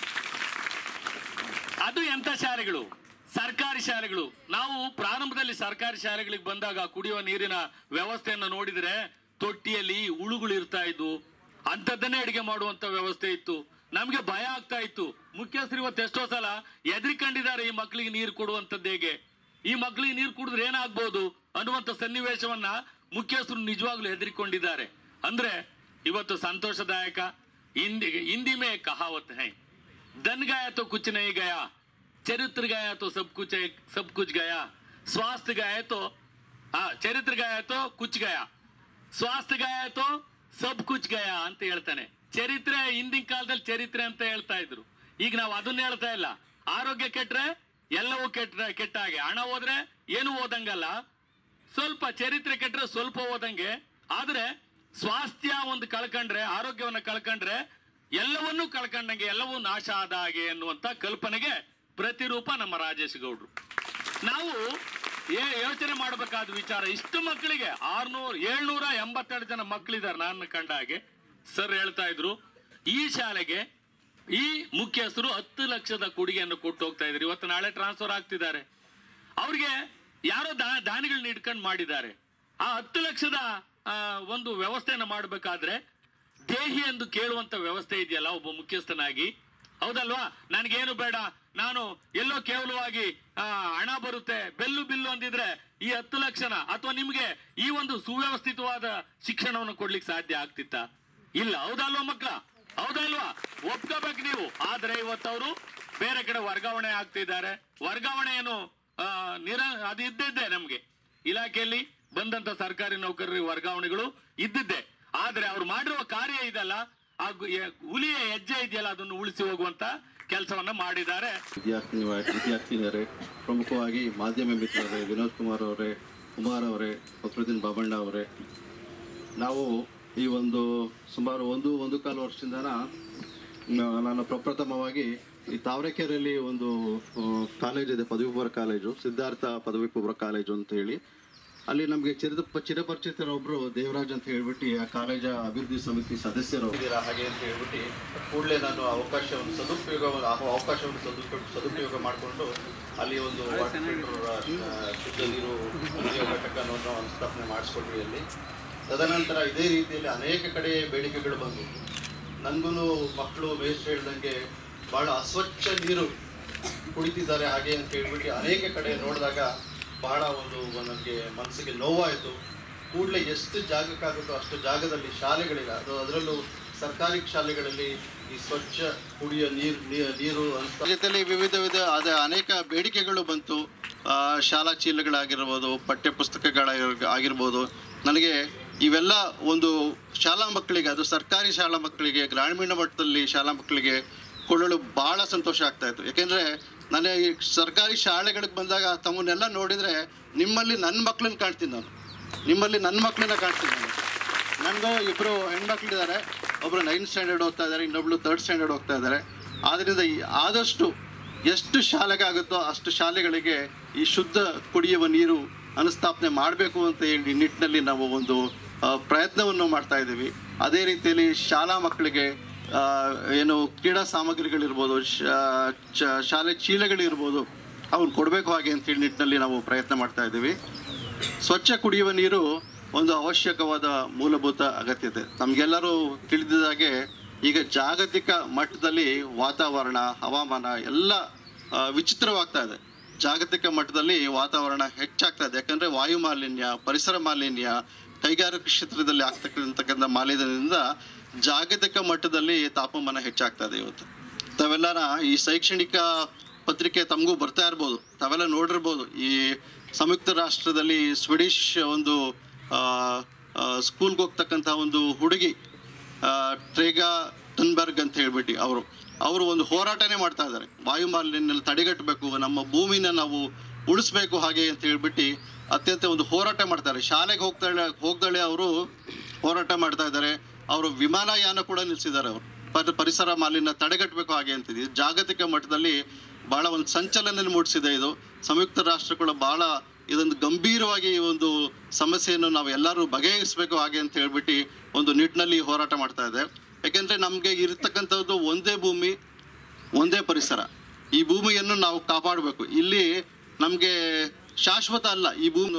Speaker 12: ಅದು ಎಂತ ಶಾಲೆಗಳು ಸರ್ಕಾರಿ ಶಾಲೆಗಳು ನಾವು ಪ್ರಾರಂಭದಲ್ಲಿ ಸರ್ಕಾರಿ ಶಾಲೆಗಳಿಗೆ ಬಂದಾಗ ಕುಡಿಯುವ ನೀರಿನ ವ್ಯವಸ್ಥೆಯನ್ನು ನೋಡಿದ್ರೆ ತೊಟ್ಟಿಯಲ್ಲಿ ಹುಳುಗಳು ಇರ್ತಾ ಇದ್ವು ಅಂಥದ್ದನ್ನೇ ಅಡಿಗೆ ಮಾಡುವಂತ ವ್ಯವಸ್ಥೆ ಇತ್ತು ನಮ್ಗೆ ಭಯ ಆಗ್ತಾ ಇತ್ತು ಮುಖ್ಯಸ್ಥರು ಇವತ್ತು ಎಷ್ಟೋ ಸಲ ಎದ್ರಿಕೊಂಡಿದ್ದಾರೆ ಈ ಮಕ್ಕಳಿಗೆ ನೀರು ಕೊಡುವಂಥದ್ದು ಹೇಗೆ ಈ ಮಕ್ಕಳಿಗೆ ನೀರು ಕುಡಿದ್ರೆ ಏನಾಗ್ಬೋದು ಅನ್ನುವಂಥ ಸನ್ನಿವೇಶವನ್ನ ಮುಖ್ಯಸ್ಥರು ನಿಜವಾಗ್ಲೂ ಹೆದರಿಕೊಂಡಿದ್ದಾರೆ ಅಂದ್ರೆ ಇವತ್ತು ಸಂತೋಷದಾಯಕ ಹಿಂದಿ ಹಿಂದಿ ಮೇ ಕಹಾವತ್ ಹೈ धन गया तो कुछ नहीं गया चरित्र गया तो सब कुछ सब कुछ गया स्वास्थ्य गया तो हाँ चरित्र गया तो कुछ गया ಸ್ವಾಸ್ಥ್ಯ ಗಾಯ तो ಸಬ್ ಕುಚ್ ಗಯ ಅಂತ ಹೇಳ್ತಾನೆ ಚರಿತ್ರೆ ಹಿಂದಿನ ಕಾಲದಲ್ಲಿ ಚರಿತ್ರೆ ಅಂತ ಹೇಳ್ತಾ ಇದ್ರು ಈಗ ನಾವು ಅದನ್ನ ಹೇಳ್ತಾ ಇಲ್ಲ ಆರೋಗ್ಯ ಕೆಟ್ರೆ ಎಲ್ಲವೂ ಕೆಟ್ಟ ಕೆಟ್ಟ ಹಾಗೆ ಹಣ ಹೋದ್ರೆ ಏನು ಓದಂಗಲ್ಲ ಸ್ವಲ್ಪ ಚರಿತ್ರೆ ಕೆಟ್ರೆ ಸ್ವಲ್ಪ ಓದಂಗೆ ಆದ್ರೆ ಸ್ವಾಸ್ಥ್ಯ ಒಂದು ಕಳ್ಕೊಂಡ್ರೆ ಆರೋಗ್ಯವನ್ನ ಕಳ್ಕೊಂಡ್ರೆ ಎಲ್ಲವನ್ನೂ ಕಳ್ಕೊಂಡಂಗೆ ಎಲ್ಲವೂ ನಾಶ ಆದ ಹಾಗೆ ಎನ್ನುವಂತ ಕಲ್ಪನೆಗೆ ಪ್ರತಿರೂಪ ನಮ್ಮ ರಾಜೇಶ್ ಗೌಡ್ರು ನಾವು ಏ ಯೋಚನೆ ಮಾಡಬೇಕಾದ ವಿಚಾರ ಇಷ್ಟು ಮಕ್ಕಳಿಗೆ ಆರ್ನೂರ್ ಏಳ್ನೂರ ಎಂಬತ್ತೆರಡು ಜನ ಮಕ್ಕಳಿದ್ದಾರೆ ನಾನು ಕಂಡ ಹಾಗೆ ಸರ್ ಹೇಳ್ತಾ ಇದ್ರು ಈ ಶಾಲೆಗೆ ಈ ಮುಖ್ಯಸ್ಥರು ಹತ್ತು ಲಕ್ಷದ ಕೊಡುಗೆಯನ್ನು ಕೊಟ್ಟು ಹೋಗ್ತಾ ಇದ್ರು ಇವತ್ತು ನಾಳೆ ಟ್ರಾನ್ಸ್ಫರ್ ಆಗ್ತಿದ್ದಾರೆ ಅವ್ರಿಗೆ ಯಾರೋ ದಾ ದಾನಿಗಳನ್ನ ಇಟ್ಕೊಂಡು ಮಾಡಿದ್ದಾರೆ ಆ ಹತ್ತು ಲಕ್ಷದ ಆ, ಒಂದು ವ್ಯವಸ್ಥೆಯನ್ನು ಮಾಡಬೇಕಾದ್ರೆ ದೇಹಿ ಎಂದು ಕೇಳುವಂತ ವ್ಯವಸ್ಥೆ ಇದೆಯಲ್ಲ ಒಬ್ಬ ಮುಖ್ಯಸ್ಥನಾಗಿ ಹೌದಲ್ವಾ ನನಗೇನು ಬೇಡ ನಾನು ಎಲ್ಲೋ ಕೇವಲವಾಗಿ ಆ, ಹಣ ಬರುತ್ತೆ ಬೆಲ್ಲು ಬಿಲ್ಲು ಅಂದಿದ್ರೆ ಈ ಹತ್ತು ಲಕ್ಷನ ಅಥವಾ ನಿಮ್ಗೆ ಈ ಒಂದು ಸುವ್ಯವಸ್ಥಿತವಾದ ಶಿಕ್ಷಣವನ್ನು ಕೊಡ್ಲಿಕ್ಕೆ ಸಾಧ್ಯ ಆಗ್ತಿತ್ತ ಇಲ್ಲ ಹೌದಲ್ವಾ ಮಕ್ಕಳ ಹೌದಲ್ವಾ ಒಪ್ಕೋಬೇಕು ನೀವು ಆದ್ರೆ ಇವತ್ತು ಅವರು ಬೇರೆ ಕಡೆ ವರ್ಗಾವಣೆ ಆಗ್ತಿದ್ದಾರೆ ವರ್ಗಾವಣೆ ಏನು ಆ, ನಿರ ಅದು ಇದ್ದಿದ್ದೆ ನಮ್ಗೆ ಇಲಾಖೆಯಲ್ಲಿ ಬಂದಂತ ಸರ್ಕಾರಿ ನೌಕರರಿಗೆ ವರ್ಗಾವಣೆಗಳು ಇದ್ದಿದ್ದೆ ಆದ್ರೆ ಅವ್ರು ಮಾಡಿರುವ ಕಾರ್ಯ ಇದಲ್ಲ ಆ ಗು- ಎ- ಹುಲಿಯ ಹೆಜ್ಜೆ ಇದೆಯಲ್ಲ ಅದನ್ನು ಉಳಿಸಿ ಹೋಗುವಂತ ಕೆಲಸವನ್ನ ಮಾಡಿದ್ದಾರೆ
Speaker 13: ವಿದ್ಯಾರ್ಥಿನಿ ವಿದ್ಯಾರ್ಥಿನಿಯರೇ ಪ್ರಮುಖವಾಗಿ ಮಾಧ್ಯಮ ಮಿತ್ರರೇ ವಿನೋದ್ ಕುಮಾರ್ ಅವರೇ ಕುಮಾರ್ ಅವರೇ ಫಕ್ರುದ್ದೀನ್ ಬಾಬಣ್ಣ ಅವರೇ ನಾವು ಈ ಒಂದು ಸುಮಾರು ಒಂದು ಒಂದು ಕಾಲು ವರ್ಷದಿಂದ ನಾನು ಪ್ರಪ್ರಥಮವಾಗಿ ಈ ತಾವರೆಕೆರೆಯಲ್ಲಿ ಒಂದು ಕಾಲೇಜ್ ಇದೆ ಪದವಿ ಪೂರ್ವ ಕಾಲೇಜು ಸಿದ್ಧಾರ್ಥ ಪದವಿ ಪೂರ್ವ ಕಾಲೇಜು ಅಂತ ಹೇಳಿ ಅಲ್ಲಿ ನಮಗೆ ಚಿರದ ಚಿರಪರಿಚಿತರೊಬ್ಬರು ದೇವರಾಜ್ ಅಂತ ಹೇಳ್ಬಿಟ್ಟು ಆ ಕಾಲೇಜ ಅಭಿವೃದ್ಧಿ ಸಮಿತಿ ಸದಸ್ಯರು ಇದ್ದೀರಾ ಹಾಗೆ ಅಂತ ಹೇಳ್ಬಿಟ್ಟು ಕೂಡಲೇ ನಾನು ಅವಕಾಶವನ್ನು ಸದುಪಯೋಗವನ್ನು ಆ ಅವಕಾಶವನ್ನು ಸದುಪಯೋಗ ಸದುಪಯೋಗ ಮಾಡಿಕೊಂಡು ಅಲ್ಲಿ ಒಂದು ವಾಟರ್ ಫಿಲ್ಟರ್, ಆ, ಶುದ್ಧ ನೀರು ಕುಡಿಯುವ ಘಟಕವನ್ನು ಸ್ಥಾಪನೆ ಮಾಡಿಸ್ಕೊಂಡ್ವಿ ಅಲ್ಲಿ ತದನಂತರ ಇದೇ ರೀತಿಯಲ್ಲಿ ಅನೇಕ ಕಡೆ ಬೇಡಿಕೆಗಳು ಬಂದವು ನನಗೂ ಮಕ್ಕಳು ಮೇಷ್ಟ್ರು ಹೇಳ್ದಂಗೆ ಭಾಳ ಅಸ್ವಚ್ಛ ನೀರು ಕುಡಿತಿದ್ದಾರೆ ಹಾಗೆ ಅಂತ ಹೇಳ್ಬಿಟ್ಟು ಅನೇಕ ಕಡೆ ನೋಡಿದಾಗ ಬಹಳ ಒಂದು ನನಗೆ ಮನಸ್ಸಿಗೆ ನೋವಾಯಿತು ಕೂಡಲೇ ಎಷ್ಟು ಜಾಗಕ್ಕಾಗುತ್ತೋ ಅಷ್ಟು ಜಾಗದಲ್ಲಿ ಶಾಲೆಗಳಿಲ್ಲ ಅದು ಅದರಲ್ಲೂ ಸರ್ಕಾರಿ ಶಾಲೆಗಳಲ್ಲಿ ಈ ಸ್ವಚ್ಛ ಕುಡಿಯೋ ನೀರು ನೀರು ಅಂತ ಜೊತೆಲಿ ವಿವಿಧ ವಿಧ ಅದ ಅನೇಕ ಬೇಡಿಕೆಗಳು ಬಂತು ಆ, ಶಾಲಾ ಚೀಲಗಳಾಗಿರ್ಬೋದು ಪಠ್ಯ ಪುಸ್ತಕಗಳ ಆಗಿರ್ಬೋದು ನನಗೆ ಇವೆಲ್ಲ ಒಂದು ಶಾಲಾ ಮಕ್ಕಳಿಗೆ ಅದು ಸರ್ಕಾರಿ ಶಾಲಾ ಮಕ್ಕಳಿಗೆ ಗ್ರಾಮೀಣ ಮಟ್ಟದಲ್ಲಿ ಶಾಲಾ ಮಕ್ಕಳಿಗೆ ಕೊಳ್ಳಲು ಭಾಳ ಸಂತೋಷ ಆಗ್ತಾ ಇತ್ತು ಯಾಕೆಂದರೆ ನನಗೆ ಈ ಸರ್ಕಾರಿ ಶಾಲೆಗಳಿಗೆ ಬಂದಾಗ ತಮ್ಮನ್ನೆಲ್ಲ ನೋಡಿದರೆ ನಿಮ್ಮಲ್ಲಿ ನನ್ನ ಮಕ್ಕಳನ್ನ ಕಾಣ್ತೀನಿ ನಾನು ನಿಮ್ಮಲ್ಲಿ ನನ್ನ ಮಕ್ಕಳನ್ನ ಕಾಣ್ತೀನಿ ನಾನು ನನಗೂ ಇಬ್ಬರು ಹೆಣ್ಮಕ್ಳಿದ್ದಾರೆ ಒಬ್ಬರು ನೈನ್ತ್ ಸ್ಟ್ಯಾಂಡರ್ಡ್ ಓದ್ತಾ ಇದ್ದಾರೆ ಇನ್ನೊಬ್ಳು ತರ್ಡ್ ಸ್ಟ್ಯಾಂಡರ್ಡ್ ಹೋಗ್ತಾ ಇದ್ದಾರೆ ಆದ್ದರಿಂದ ಈ ಆದಷ್ಟು ಎಷ್ಟು ಶಾಲೆಗಾಗುತ್ತೋ ಅಷ್ಟು ಶಾಲೆಗಳಿಗೆ ಈ ಶುದ್ಧ ಕುಡಿಯುವ ನೀರು ಅನುಸ್ಥಾಪನೆ ಮಾಡಬೇಕು ಅಂತ ಹೇಳಿ ನಿಟ್ಟಿನಲ್ಲಿ ನಾವು ಒಂದು ಆ, ಪ್ರಯತ್ನವನ್ನು ಮಾಡ್ತಾ ಇದ್ದೀವಿ ಅದೇ ರೀತಿಯಲ್ಲಿ ಶಾಲಾ ಮಕ್ಕಳಿಗೆ ಆ, ಏನು ಕ್ರೀಡಾ ಸಾಮಗ್ರಿಗಳಿರ್ಬೋದು ಶಾ- ಚ- ಶಾಲೆ ಚೀಲಗಳಿರ್ಬೋದು ಅವ್ನು ಕೊಡಬೇಕು ಹಾಗೆ ಅಂತೇಳಿ ನಿಟ್ಟಿನಲ್ಲಿ ನಾವು ಪ್ರಯತ್ನ ಮಾಡ್ತಾ ಇದ್ದೀವಿ ಸ್ವಚ್ಛ ಕುಡಿಯುವ ನೀರು ಒಂದು ಅವಶ್ಯಕವಾದ ಮೂಲಭೂತ ಅಗತ್ಯತೆ ನಮಗೆಲ್ಲರೂ ತಿಳಿದಿದ್ದಾಗೆ ಈಗ ಜಾಗತಿಕ ಮಟ್ಟದಲ್ಲಿ ವಾತಾವರಣ ಹವಾಮಾನ ಎಲ್ಲ ಆ, ವಿಚಿತ್ರವಾಗ್ತಾ ಇದೆ ಜಾಗತಿಕ ಮಟ್ಟದಲ್ಲಿ ವಾತಾವರಣ ಹೆಚ್ಚಾಗ್ತಾ ಇದೆ ಯಾಕಂದರೆ ವಾಯು ಮಾಲಿನ್ಯ ಪರಿಸರ ಮಾಲಿನ್ಯ ಕೈಗಾರಿಕಾ ಕ್ಷೇತ್ರದಲ್ಲಿ ಆಗ್ತಕ್ಕಂತಕ್ಕಂಥ ಮಾಲಿನ್ಯದಿಂದ ಜಾಗತಿಕ ಮಟ್ಟದಲ್ಲಿ ತಾಪಮಾನ ಹೆಚ್ಚಾಗ್ತಾ ಇದೆ ಇವತ್ತು ತಾವೆಲ್ಲರ ಈ ಶೈಕ್ಷಣಿಕ ಪತ್ರಿಕೆ ತಮಗೂ ಬರ್ತಾ ಇರ್ಬೋದು ತಾವೆಲ್ಲ ನೋಡಿರ್ಬೋದು ಈ ಸಂಯುಕ್ತ ರಾಷ್ಟ್ರದಲ್ಲಿ ಸ್ವೀಡಿಶ್ ಒಂದು ಸ್ಕೂಲ್ಗೆ ಹೋಗ್ತಕ್ಕಂಥ ಒಂದು ಹುಡುಗಿ ಆ, ಟ್ರೇಗಾ ಟನ್ಬರ್ಗ್ ಅಂತ ಹೇಳ್ಬಿಟ್ಟು ಅವರು ಅವರು ಒಂದು ಹೋರಾಟನೇ ಮಾಡ್ತಾ ಇದ್ದಾರೆ ವಾಯು ಮಾಲಿನ್ಯ ತಡೆಗಟ್ಟಬೇಕು ನಮ್ಮ ಭೂಮಿನ ನಾವು ಉಳಿಸ್ಬೇಕು ಹಾಗೆ ಅಂತ ಹೇಳ್ಬಿಟ್ಟು ಅತ್ಯಂತ ಒಂದು ಹೋರಾಟ ಮಾಡ್ತಾರೆ ಶಾಲೆಗೆ ಹೋಗ್ತಾಳೆ ಹೋಗ್ದಾಳೆ ಅವರು ಹೋರಾಟ ಮಾಡ್ತಾ ಇದ್ದಾರೆ ಅವರು ವಿಮಾನಯಾನ ಕೂಡ ನಿಲ್ಲಿಸಿದ್ದಾರೆ ಅವರು ಪರಿ- ಪರಿಸರ ಮಾಲಿನ್ಯ ತಡೆಗಟ್ಟಬೇಕು ಹಾಗೆ ಅಂತಿದೆ ಜಾಗತಿಕ ಮಟ್ಟದಲ್ಲಿ ಬಹಳ ಒಂದು ಸಂಚಲನ ಮೂಡಿಸಿದೆ ಇದು ಸಂಯುಕ್ತ ರಾಷ್ಟ್ರಗಳು ಬಹಳ ಇದೊಂದು ಗಂಭೀರವಾಗಿ ಈ ಒಂದು ಸಮಸ್ಯೆಯನ್ನು ನಾವು ಎಲ್ಲರೂ ಬಗೆಹರಿಸಬೇಕು ಹಾಗೆ ಅಂತ ಹೇಳ್ಬಿಟ್ಟು ಒಂದು ನಿಟ್ಟಿನಲ್ಲಿ ಹೋರಾಟ ಮಾಡ್ತಾ ಇದೆ ಯಾಕೆಂದ್ರೆ ನಮಗೆ ಇರತಕ್ಕಂಥದ್ದು ಒಂದೇ ಭೂಮಿ ಒಂದೇ ಪರಿಸರ ಈ ಭೂಮಿಯನ್ನು ನಾವು ಕಾಪಾಡಬೇಕು ಇಲ್ಲಿ ನಮಗೆ ಶಾಶ್ವತ ಅಲ್ಲ ಈ ಭೂಮಿ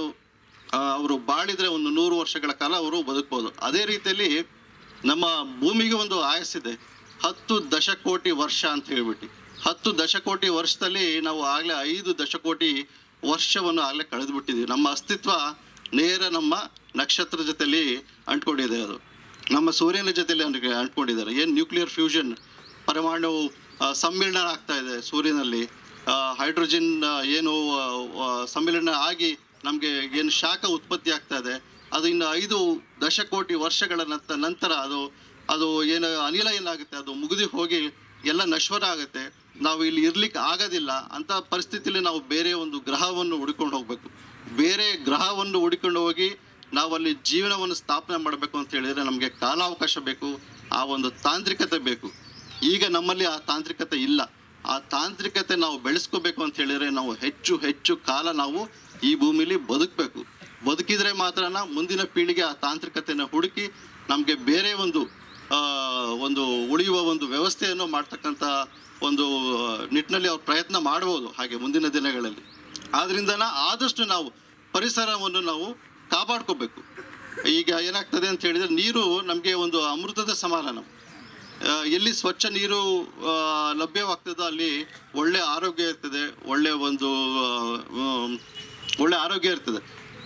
Speaker 13: ಅವರು ಬಾಳಿದ್ರೆ ಒಂದು ನೂರು ವರ್ಷಗಳ ಕಾಲ ಅವರು ಬದುಕ್ಬೋದು ಅದೇ ರೀತಿಯಲ್ಲಿ ನಮ್ಮ ಭೂಮಿಗೆ ಒಂದು ಆಯಸ್ಸಿದೆ ಹತ್ತು ದಶಕೋಟಿ ವರ್ಷ ಅಂತ ಹೇಳ್ಬಿಟ್ಟು ಹತ್ತು ದಶಕೋಟಿ ವರ್ಷದಲ್ಲಿ ನಾವು ಆಗಲೇ ಐದು ದಶಕೋಟಿ ವರ್ಷವನ್ನು ಆಗಲೇ ಕಳೆದುಬಿಟ್ಟಿದ್ದೀವಿ ನಮ್ಮ ಅಸ್ತಿತ್ವ ನೇರ ನಮ್ಮ ನಕ್ಷತ್ರ ಜೊತೆಲಿ ಅಂಟ್ಕೊಂಡಿದೆ ಅದು ನಮ್ಮ ಸೂರ್ಯನ ಜೊತೆಲಿ ಅಂಟ್ ಅಂಟ್ಕೊಂಡಿದ್ದಾರೆ ಏನು ನ್ಯೂಕ್ಲಿಯರ್ ಫ್ಯೂಷನ್ ಪರಮಾಣು ಆ, ಸಮ್ಮಿಳನ ಆಗ್ತಾ ಇದೆ ಸೂರ್ಯನಲ್ಲಿ ಆ, ಹೈಡ್ರೋಜನ್ ಆ, ಏನು ಆ, ಆ, ಸಮ್ಮಿಳನ ಆಗಿ ನಮಗೆ ಏನು ಶಾಖ ಉತ್ಪತ್ತಿ ಆಗ್ತಾ ಇದೆ ಅದು ಇನ್ನು ಐದು ದಶಕೋಟಿ ವರ್ಷಗಳ ನಂತ- ನಂತರ ಅದು ಅದು ಏನು ಅನಿಲ ಏನಾಗುತ್ತೆ ಅದು ಮುಗಿದು ಹೋಗಿ ಎಲ್ಲ ನಶ್ವರ ಆಗುತ್ತೆ ನಾವು ಇಲ್ಲಿ ಇರ್ಲಿಕ್ಕೆ ಆಗೋದಿಲ್ಲ ಅಂತ ಪರಿಸ್ಥಿತಿಯಲ್ಲಿ ನಾವು ಬೇರೆ ಒಂದು ಗ್ರಹವನ್ನು ಹುಡುಕೊಂಡು ಹೋಗಬೇಕು ಬೇರೆ ಗ್ರಹವನ್ನು ಹುಡುಕೊಂಡು ಹೋಗಿ ನಾವು ಅಲ್ಲಿ ಜೀವನವನ್ನು ಸ್ಥಾಪನೆ ಮಾಡಬೇಕು ಅಂತ ಹೇಳಿದರೆ ನಮಗೆ ಕಾಲಾವಕಾಶ ಬೇಕು ಆ ಒಂದು ತಾಂತ್ರಿಕತೆ ಬೇಕು ಈಗ ನಮ್ಮಲ್ಲಿ ಆ ತಾಂತ್ರಿಕತೆ ಇಲ್ಲ ಆ ತಾಂತ್ರಿಕತೆ ನಾವು ಬೆಳೆಸ್ಕೋಬೇಕು ಅಂತ ಹೇಳಿದರೆ ನಾವು ಹೆಚ್ಚು ಹೆಚ್ಚು ಕಾಲ ನಾವು ಈ ಭೂಮಿಲಿ ಬದುಕಬೇಕು ಬದುಕಿದ್ರೆ ಮಾತ್ರನ ಮುಂದಿನ ಪೀಳಿಗೆ ಆ ತಾಂತ್ರಿಕತೆಯನ್ನು ಹುಡುಕಿ ನಮಗೆ ಬೇರೆ ಒಂದು ಆ, ಒಂದು ಉಳಿಯುವ ಒಂದು ವ್ಯವಸ್ಥೆಯನ್ನು ಮಾಡ್ತಕ್ಕಂಥ ಒಂದು ನಿಟ್ಟಿನಲ್ಲಿ ಅವ್ರು ಪ್ರಯತ್ನ ಮಾಡ್ಬೋದು ಹಾಗೆ ಮುಂದಿನ ದಿನಗಳಲ್ಲಿ ಆದ್ರಿಂದನ ಆದಷ್ಟು ನಾವು ಪರಿಸರವನ್ನು ನಾವು ಕಾಪಾಡ್ಕೋಬೇಕು ಈಗ ಏನಾಗ್ತದೆ ಅಂತ ಹೇಳಿದರೆ ನೀರು ನಮಗೆ ಒಂದು ಅಮೃತದ ಸಮಾನ ನಾವು ಆ, ಎಲ್ಲಿ ಸ್ವಚ್ಛ ನೀರು ಆ, ಲಭ್ಯವಾಗ್ತದೋ ಅಲ್ಲಿ ಒಳ್ಳೆ ಆರೋಗ್ಯ ಇರ್ತದೆ ಒಳ್ಳೆ ಒಂದು ಆ, ಉಮ್, ಒಳ್ಳೆ ಆರೋಗ್ಯ ಇರ್ತದೆ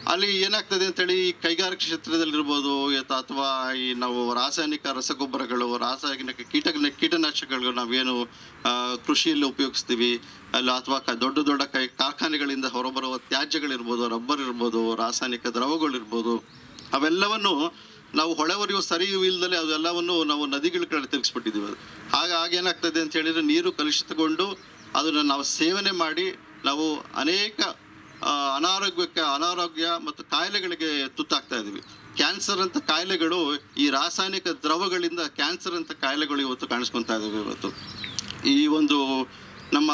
Speaker 13: ಅಲ್ಲಿ ಏನಾಗ್ತದೆ ಅಂತೇಳಿ ಈ ಕೈಗಾರಿಕಾ ಕ್ಷೇತ್ರದಲ್ಲಿರ್ಬೋದು ಯಥ- ಅಥವಾ ಈ ನಾವು ರಾಸಾಯನಿಕ ರಸಗೊಬ್ಬರಗಳು ರಾಸಾಯನಿಕ ಕೀಟ ಕೀಟನಾಶಕಗಳು ನಾವೇನು ಆ, ಕೃಷಿಯಲ್ಲಿ ಉಪಯೋಗಿಸ್ತೀವಿ ಅಲ್ಲ ಅಥವಾ ಕ- ದೊಡ್ಡ ದೊಡ್ಡ ಕೈ ಕಾರ್ಖಾನೆಗಳಿಂದ ಹೊರಬರುವ ತ್ಯಾಜ್ಯಗಳಿರ್ಬೋದು ರಬ್ಬರ್ ಇರ್ಬೋದು ರಾಸಾಯನಿಕ ದ್ರವಗಳಿರ್ಬೋದು ಅವೆಲ್ಲವನ್ನು ನಾವು ಹೊಳೆವರಿಯೋ ಸರಿಯೂ ಇಲ್ದಲೆ ಅದೆಲ್ಲವನ್ನು ನಾವು ನದಿಗಳ ಕಡೆ ತಿರುಗಿಸ್ಬಿಟ್ಟಿದ್ದೀವಿ ಆಗ ಆಗೇನಾಗ್ತದೆ ಅಂತ ಹೇಳಿದ್ರೆ ನೀರು ಕಲುಷಿತಗೊಂಡು ಅದನ್ನು ನಾವು ಸೇವನೆ ಮಾಡಿ ನಾವು ಅನೇಕ ಆ, ಅನಾರೋಗ್ಯಕ್ಕೆ ಅನಾರೋಗ್ಯ ಮತ್ತು ಕಾಯಿಲೆಗಳಿಗೆ ತುತ್ತಾಗ್ತಾ ಇದ್ದೀವಿ ಕ್ಯಾನ್ಸರ್ ಅಂತ ಕಾಯಿಲೆಗಳು ಈ ರಾಸಾಯನಿಕ ದ್ರವಗಳಿಂದ ಕ್ಯಾನ್ಸರ್ ಅಂತ ಕಾಯಿಲೆಗಳು ಇವತ್ತು ಕಾಣಿಸ್ಕೊತಾ ಇದ್ದಾವೆ ಇವತ್ತು ಈ ಒಂದು ನಮ್ಮ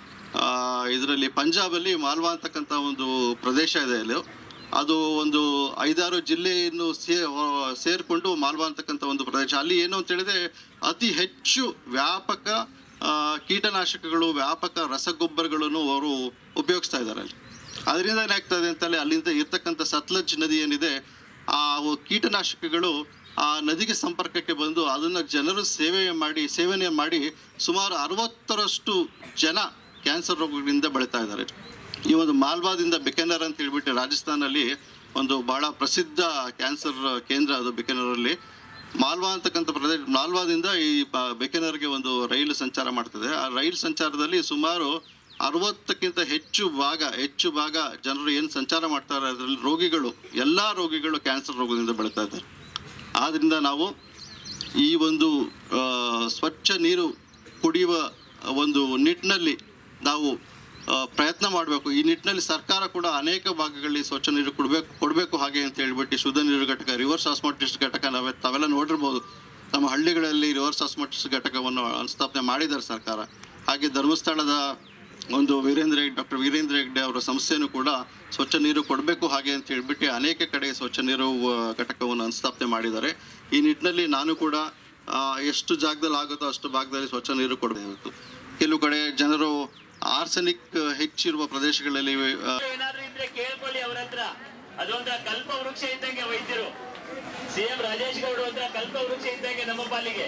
Speaker 13: ಇದರಲ್ಲಿ ಪಂಜಾಬಲ್ಲಿ ಮಾಲ್ವಾ ಅಂತಕ್ಕಂಥ ಒಂದು ಪ್ರದೇಶ ಇದೆ ಅಲ್ಲಿ ಅದು ಒಂದು ಐದಾರು ಜಿಲ್ಲೆಯನ್ನು ಸೇ ಸೇರಿಕೊಂಡು ಮಾಲ್ವಾ ಅಂತಕ್ಕಂಥ ಒಂದು ಪ್ರದೇಶ ಅಲ್ಲಿ ಏನು ಅಂತ ಹೇಳಿದ್ರೆ ಅತಿ ಹೆಚ್ಚು ವ್ಯಾಪಕ ಆ, ಕೀಟನಾಶಕಗಳು ವ್ಯಾಪಕ ರಸಗೊಬ್ಬರಗಳನ್ನು ಅವರು ಉಪಯೋಗಿಸ್ತಾ ಇದ್ದಾರೆ ಅಲ್ಲಿ ಅದರಿಂದ ಏನಾಗ್ತದೆ ಅಂತಲೇ ಅಲ್ಲಿಂದ ಇರ್ತಕ್ಕಂಥ ಸತ್ಲಜ್ ನದಿ ಏನಿದೆ ಆ ಅವು ಕೀಟನಾಶಕಗಳು ಆ ನದಿಗೆ ಸಂಪರ್ಕಕ್ಕೆ ಬಂದು ಅದನ್ನು ಜನರು ಸೇವೆ ಮಾಡಿ ಸೇವನೆ ಮಾಡಿ ಸುಮಾರು ಅರವತ್ತರಷ್ಟು ಜನ ಕ್ಯಾನ್ಸರ್ ರೋಗಗಳಿಂದ ಬೆಳೀತಾ ಇದ್ದಾರೆ ಈ ಒಂದು ಮಾಲ್ವಾದಿಂದ ಬೆಕೆನರ್ ಅಂತ ಹೇಳ್ಬಿಟ್ಟು ರಾಜಸ್ಥಾನಲ್ಲಿ ಒಂದು ಬಹಳ ಪ್ರಸಿದ್ಧ ಕ್ಯಾನ್ಸರ್ ಕೇಂದ್ರ ಅದು ಬೆಕೆನರಲ್ಲಿ ಮಾಲ್ವಾ ಅಂತಕ್ಕಂಥ ಪ್ರದೇಶ ಮಾಲ್ವಾದಿಂದ ಈ ಬ- ಬೆಕೆನರ್ಗೆ ಒಂದು ರೈಲು ಸಂಚಾರ ಮಾಡ್ತದೆ ಆ ರೈಲು ಸಂಚಾರದಲ್ಲಿ ಸುಮಾರು ಅರವತ್ತಕ್ಕಿಂತ ಹೆಚ್ಚು ಭಾಗ ಹೆಚ್ಚು ಭಾಗ ಜನರು ಏನು ಸಂಚಾರ ಮಾಡ್ತಾರೆ ಅದರಲ್ಲಿ ರೋಗಿಗಳು ಎಲ್ಲ ರೋಗಿಗಳು ಕ್ಯಾನ್ಸರ್ ರೋಗದಿಂದ ಬೆಳೀತಾ ಇದ್ದಾರೆ ಆದ್ದರಿಂದ ನಾವು ಈ ಒಂದು ಆ, ಸ್ವಚ್ಛ ನೀರು ಕುಡಿಯುವ ಒಂದು ನಿಟ್ಟಿನಲ್ಲಿ ನಾವು ಆ, ಪ್ರಯತ್ನ ಮಾಡಬೇಕು ಈ ನಿಟ್ಟಿನಲ್ಲಿ ಸರ್ಕಾರ ಕೂಡ ಅನೇಕ ಭಾಗಗಳಲ್ಲಿ ಸ್ವಚ್ಛ ನೀರು ಕೊಡಬೇಕು ಕೊಡಬೇಕು ಹಾಗೆ ಅಂತ ಹೇಳ್ಬಿಟ್ಟು ಶುದ್ಧ ನೀರು ಘಟಕ ರಿವರ್ಸ್ ಆಸ್ಮೋಟಿಸ್ ಘಟಕ ನಾವೇ ತಾವೆಲ್ಲ ನೋಡಿರ್ಬೋದು ನಮ್ಮ ಹಳ್ಳಿಗಳಲ್ಲಿ ರಿವರ್ಸ್ ಆಸ್ಮೋಟಿಸ್ ಘಟಕವನ್ನು ಅನುಸ್ಥಾಪನೆ ಮಾಡಿದ್ದಾರೆ ಸರ್ಕಾರ ಹಾಗೆ ಧರ್ಮಸ್ಥಳದ ಒಂದು ವೀರೇಂದ್ರ ಹೆಗ್ ಡಾಕ್ಟರ್ ವೀರೇಂದ್ರ ಹೆಗ್ಡೆ ಅವರ ಸಂಸ್ಥೆನೂ ಕೂಡ ಸ್ವಚ್ಛ ನೀರು ಕೊಡಬೇಕು ಹಾಗೆ ಅಂತ ಹೇಳ್ಬಿಟ್ಟು ಅನೇಕ ಕಡೆ ಸ್ವಚ್ಛ ನೀರು ಆ, ಘಟಕವನ್ನು ಅನುಸ್ಥಾಪನೆ ಮಾಡಿದ್ದಾರೆ ಈ ನಿಟ್ಟಿನಲ್ಲಿ ನಾನು ಕೂಡ ಆ, ಎಷ್ಟು ಜಾಗದಲ್ಲಿ ಆಗುತ್ತೋ ಅಷ್ಟು ಭಾಗದಲ್ಲಿ ಸ್ವಚ್ಛ ನೀರು ಕೊಡಬೇಕು ಕೆಲವು ಕಡೆ ಜನರು ಆರ್ಸನಿಕ್ ಹೆಚ್ಚಿರುವ ಪ್ರದೇಶಗಳಲ್ಲಿ ಆ,
Speaker 9: ಏನಾದ್ರೂ ಇದ್ರೆ ಕೇಳ್ಕೊಳ್ಳಿ ಅವ್ರ ಹತ್ರ ಅದೊಂಥರ ಕಲ್ಪ ವೃಕ್ಷ ಇದ್ದಂಗೆ ವೈದ್ಯರು ಸಿಎಂ ರಾಜೇಶ್ ಗೌಡ ಹತ್ರ ಕಲ್ಪ ವೃಕ್ಷ ಇದ್ದಂಗೆ ನಮ್ಮ ಪಾಲಿಗೆ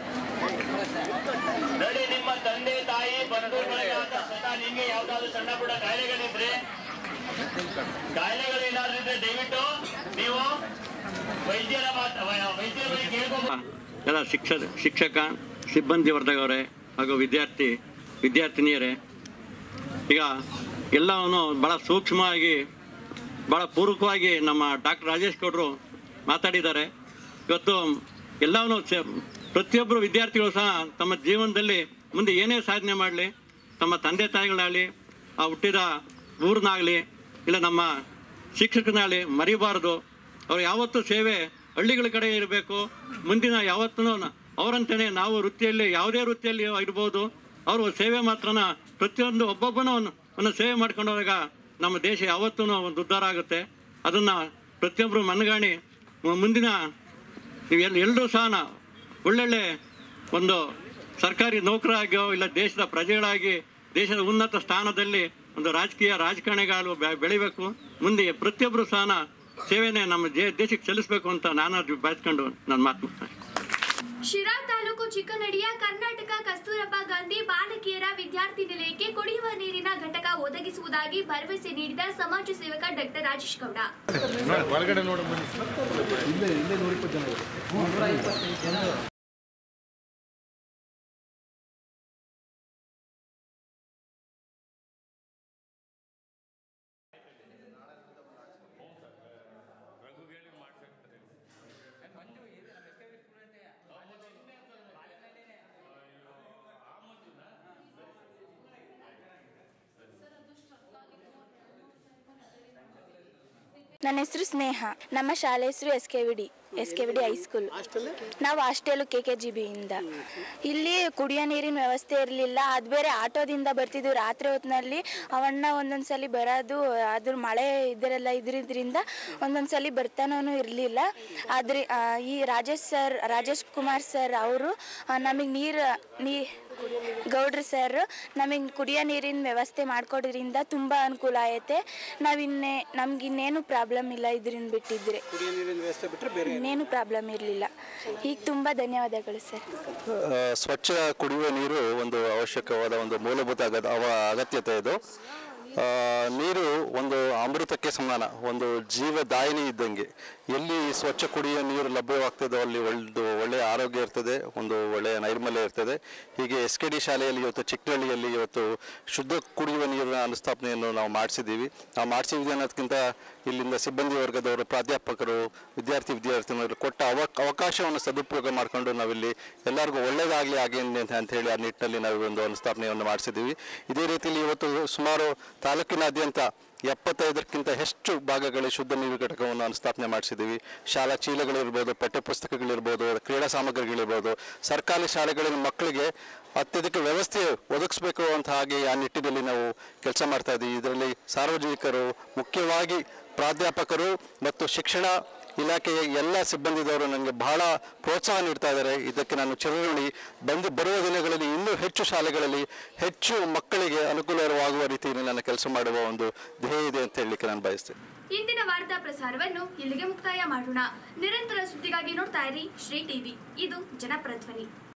Speaker 9: ನೋಡಿ ನಿಮ್ಮ ತಂದೆ ತಾಯಿ ಬಂಧು ಬಳಗ ಸದಾ ನಿಮ್ಗೆ ಯಾವ್ದಾದ್ರು ಸಣ್ಣ ಪುಟ್ಟ ಕಾಯಿಲೆಗಳಿದ್ರೆ ಕಾಯಿಲೆಗಳು ಏನಾದ್ರು ಇದ್ರೆ ದಯವಿಟ್ಟು ನೀವು ವೈದ್ಯರ ಮಾತ ವೈದ್ಯರ ಬಳಿ ಕೇಳ್ಕೊಂಡು
Speaker 14: ಎಲ್ಲ ಶಿಕ್ಷ ಶಿಕ್ಷಕ ಸಿಬ್ಬಂದಿ ವರ್ಗದವರೇ ಹಾಗೂ ವಿದ್ಯಾರ್ಥಿ ವಿದ್ಯಾರ್ಥಿನಿಯರೇ ಈಗ ಎಲ್ಲವನ್ನು ಭಾಳ ಸೂಕ್ಷ್ಮವಾಗಿ ಭಾಳ ಪೂರ್ವಕವಾಗಿ ನಮ್ಮ ಡಾಕ್ಟರ್ ರಾಜೇಶ್ ಗೌಡರು ಮಾತಾಡಿದ್ದಾರೆ ಇವತ್ತು ಎಲ್ಲವನ್ನು ಸೆ- ಪ್ರತಿಯೊಬ್ಬರು ವಿದ್ಯಾರ್ಥಿಗಳು ಸಹ ತಮ್ಮ ಜೀವನದಲ್ಲಿ ಮುಂದೆ ಏನೇ ಸಾಧನೆ ಮಾಡಲಿ ತಮ್ಮ ತಂದೆ ತಾಯಿಗಳಾಗಲಿ ಆ ಹುಟ್ಟಿದ ಊರನ್ನಾಗಲಿ ಇಲ್ಲ ನಮ್ಮ ಶಿಕ್ಷಕನಾಗಲಿ ಮರಿಬಾರ್ದು ಅವ್ರು ಯಾವತ್ತೂ ಸೇವೆ ಹಳ್ಳಿಗಳ ಕಡೆ ಇರಬೇಕು ಮುಂದಿನ ಯಾವತ್ತೂ ಅವರಂತೆಯೇ ನಾವು ವೃತ್ತಿಯಲ್ಲಿ ಯಾವುದೇ ವೃತ್ತಿಯಲ್ಲಿ ಇರ್ಬೋದು ಅವರು ಸೇವೆ ಮಾತ್ರನ ಪ್ರತಿಯೊಂದು ಒಬ್ಬೊಬ್ಬನೂ ಒಂದು ಒಂದು ಸೇವೆ ಮಾಡ್ಕೊಂಡು ಹೋದಾಗ ನಮ್ಮ ದೇಶ ಯಾವತ್ತೂ ಒಂದು ಉದ್ಧಾರ ಆಗುತ್ತೆ ಅದನ್ನು ಪ್ರತಿಯೊಬ್ಬರು ಮನಗಾಣಿ ಮು- ಮುಂದಿನ ಎಲ್ ಎಲ್ಲರೂ ಸಹ ನಾ- ಒಳ್ಳೊಳ್ಳೆ ಒಂದು ಸರ್ಕಾರಿ ನೌಕರಾಗಿಯೋ ಇಲ್ಲ ದೇಶದ ಪ್ರಜೆಗಳಾಗಿ ದೇಶದ ಉನ್ನತ ಸ್ಥಾನದಲ್ಲಿ ಒಂದು ರಾಜಕೀಯ ರಾಜಕಾರಣಿಗಳು ಬೆ- ಬೆಳಿಬೇಕು ಮುಂದೆ ಪ್ರತಿಯೊಬ್ಬರು ಸಹ ನಾ ಸೇವೆನೇ ನಮ್ಮ ದೇ- ದೇಶಕ್ಕೆ ಸಲ್ಲಿಸಬೇಕು ಅಂತ ನಾನು ಅದು ಬಯಸ್ಕೊಂಡು ನಾನು ಮಾತು ಮುಗಿಸ್ತೇನೆ.
Speaker 1: ಶಿರಾ ತಾಲೂಕು ಚಿಕ್ಕನಡಿಯ ಕರ್ನಾಟಕ ಕಸ್ತೂರಬಾ ಗಾಂಧಿ ಬಾಲಕಿಯರ ವಿದ್ಯಾರ್ಥಿ ನಿಲಯಕ್ಕೆ ಕುಡಿಯುವ ನೀರಿನ ಘಟಕ ಒದಗಿಸುವುದಾಗಿ ಭರವಸೆ ನೀಡಿದ ಸಮಾಜ ಸೇವಕ ಡಾಕ್ಟರ್ ರಾಜೇಶ್ ಗೌಡ
Speaker 15: ಹೊರಗಡೆ ನೋಡ ಇಲ್ಲೇ ಇಲ್ಲೇ ನೂರಿಪ್ಪತ್ತು ಜನ
Speaker 16: ನನ್ನ ಹೆಸರು ಸ್ನೇಹ ನಮ್ಮ ಶಾಲೆ ಹೆಸರು S K V D S K V D high school ನಾವು ಹಾಸ್ಟೆಲು ಕೆ ಕೆ ಜಿ ಬಿಯಿಂದ ಇಲ್ಲಿ ಕುಡಿಯೋ ನೀರಿನ ವ್ಯವಸ್ಥೆ ಇರಲಿಲ್ಲ ಅದು ಬೇರೆ ಆಟೋದಿಂದ ಬರ್ತಿದ್ವು ರಾತ್ರಿ ಹೊತ್ತಿನಲ್ಲಿ ಅವಣ್ಣ ಒಂದೊಂದು ಸಲ ಬರೋದು ಅದ್ರ ಮಳೆ ಇದರೆಲ್ಲ ಇದ್ರಿದ್ರಿಂದ ಒಂದೊಂದು ಸಲ ಬರ್ತಾನೂ ಇರಲಿಲ್ಲ ಆದ್ರೆ ಆ, ಈ ರಾಜೇಶ್ ಸರ್ ರಾಜೇಶ್ ಕುಮಾರ್ ಸರ್ ಅವರು ನಮಗೆ ನೀರು ನೀ ಗೌಡ್ರು ಸರ್ ನಮಗೆ ಕುಡಿಯೋ ನೀರಿನ ವ್ಯವಸ್ಥೆ ಮಾಡಿಕೊಡೋದ್ರಿಂದ ತುಂಬ ಅನುಕೂಲ ಆಗೈತೆ ನಾವಿನ್ನೇ ನಮ್ಗೆ ಇನ್ನೇನು ಪ್ರಾಬ್ಲಮ್ ಇಲ್ಲ ಇದರಿಂದ ಬಿಟ್ಟಿದ್ರೆ
Speaker 4: ಕುಡಿಯೋ ನೀರಿನ ವ್ಯವಸ್ಥೆ ಬಿಟ್ಟರೆ ಬೇರೆ
Speaker 16: ಇನ್ನೇನು ಪ್ರಾಬ್ಲಮ್ ಇರಲಿಲ್ಲ ಈಗ ತುಂಬ ಧನ್ಯವಾದಗಳು ಸರ್
Speaker 17: ಆ, ಸ್ವಚ್ಛ ಕುಡಿಯುವ ನೀರು ಒಂದು ಅವಶ್ಯಕವಾದ ಒಂದು ಮೂಲಭೂತ ಅಗ ಅವ ಅಗತ್ಯತೆ ಇದು ಆ, ನೀರು ಒಂದು ಅಮೃತಕ್ಕೆ ಸಮಾನ ಒಂದು ಜೀವದಾಯಿನಿ ಇದ್ದಂಗೆ ಎಲ್ಲಿ ಸ್ವಚ್ಛ ಕುಡಿಯುವ ನೀರು ಲಭ್ಯವಾಗ್ತದೋ ಅಲ್ಲಿ ಒಂದು ಒಳ್ಳೆಯ ಆರೋಗ್ಯ ಇರ್ತದೆ ಒಂದು ಒಳ್ಳೆಯ ನೈರ್ಮಲ್ಯ ಇರ್ತದೆ ಹೀಗೆ ಎಸ್ ಕೆ ಡಿ ಶಾಲೆಯಲ್ಲಿ ಇವತ್ತು ಚಿಕ್ಕಹಳ್ಳಿಯಲ್ಲಿ ಇವತ್ತು ಶುದ್ಧ ಕುಡಿಯುವ ನೀರಿನ ಅನುಸ್ಥಾಪನೆಯನ್ನು ನಾವು ಮಾಡಿಸಿದ್ದೀವಿ ನಾವು ಮಾಡಿಸಿದ್ವಿ ಅನ್ನೋದಕ್ಕಿಂತ ಇಲ್ಲಿಂದ ಸಿಬ್ಬಂದಿ ವರ್ಗದವರು ಪ್ರಾಧ್ಯಾಪಕರು ವಿದ್ಯಾರ್ಥಿ ವಿದ್ಯಾರ್ಥಿನಿಯರು ಕೊಟ್ಟ ಅವ ಅವಕಾಶವನ್ನು ಸದುಪಯೋಗ ಮಾಡಿಕೊಂಡು ನಾವಿಲ್ಲಿ ಎಲ್ಲರಿಗೂ ಒಳ್ಳೆಯದಾಗಲಿ ಆಗಿ ಅಂತ ಅಂತ ಹೇಳಿ ಆ ನಿಟ್ಟಿನಲ್ಲಿ ನಾವು ಒಂದು ಅನುಸ್ಥಾಪನೆಯನ್ನು ಮಾಡಿಸಿದ್ದೀವಿ ಇದೇ ರೀತಿಯಲ್ಲಿ ಇವತ್ತು ಸುಮಾರು ತಾಲೂಕಿನಾದ್ಯಂತ ಎಪ್ಪತ್ತೈದಕ್ಕಿಂತ ಹೆಚ್ಚು ಭಾಗಗಳಲ್ಲಿ ಶುದ್ಧ ನೀರು ಘಟಕವನ್ನು ಅನುಸ್ಥಾಪನೆ ಮಾಡಿಸಿದ್ದೀವಿ ಶಾಲಾ ಚೀಲಗಳಿರ್ಬೋದು ಪಠ್ಯಪುಸ್ತಕಗಳಿರ್ಬೋದು ಕ್ರೀಡಾ ಸಾಮಗ್ರಿಗಳಿರ್ಬೋದು ಸರ್ಕಾರಿ ಶಾಲೆಗಳಿನ ಮಕ್ಕಳಿಗೆ ಅತ್ಯಧಿಕ ವ್ಯವಸ್ಥೆ ಒದಗಿಸ್ಬೇಕು ಅಂತ ಹಾಗೆ ಆ ನಿಟ್ಟಿನಲ್ಲಿ ನಾವು ಕೆಲಸ ಮಾಡ್ತಾ ಇದ್ದೀವಿ ಇದರಲ್ಲಿ ಸಾರ್ವಜನಿಕರು ಮುಖ್ಯವಾಗಿ ಪ್ರಾಧ್ಯಾಪಕರು ಮತ್ತು ಶಿಕ್ಷಣ ಇಲಾಖೆಯ ಎಲ್ಲ ಸಿಬ್ಬಂದಿದವರು ನನಗೆ ಬಹಳ ಪ್ರೋತ್ಸಾಹ ನೀಡ್ತಾ ಇದ್ದಾರೆ ಇದಕ್ಕೆ ನಾನು ಚಿರಋಣಿ ಬಂದು ಬರುವ ದಿನಗಳಲ್ಲಿ ಇನ್ನೂ ಹೆಚ್ಚು ಶಾಲೆಗಳಲ್ಲಿ ಹೆಚ್ಚು ಮಕ್ಕಳಿಗೆ ಅನುಕೂಲವಾಗುವ ರೀತಿಯಲ್ಲಿ ನನ್ನ ಕೆಲಸ ಮಾಡುವ ಒಂದು ಧ್ಯೇಯ ಇದೆ ಅಂತ ಹೇಳಲಿಕ್ಕೆ ನಾನು ಬಯಸ್ತೇನೆ
Speaker 1: ಇಂದಿನ ವಾರ್ತಾ ಪ್ರಸಾರವನ್ನು ಇಲ್ಲಿಗೆ ಮುಕ್ತಾಯ ಮಾಡೋಣ ನಿರಂತರ ಸುದ್ದಿಗಾಗಿ ನೋಡ್ತಾ ಇರಿ ಶ್ರೀ ಟಿವಿ ಇದು ಜನಪ್ರಧ್ವನಿ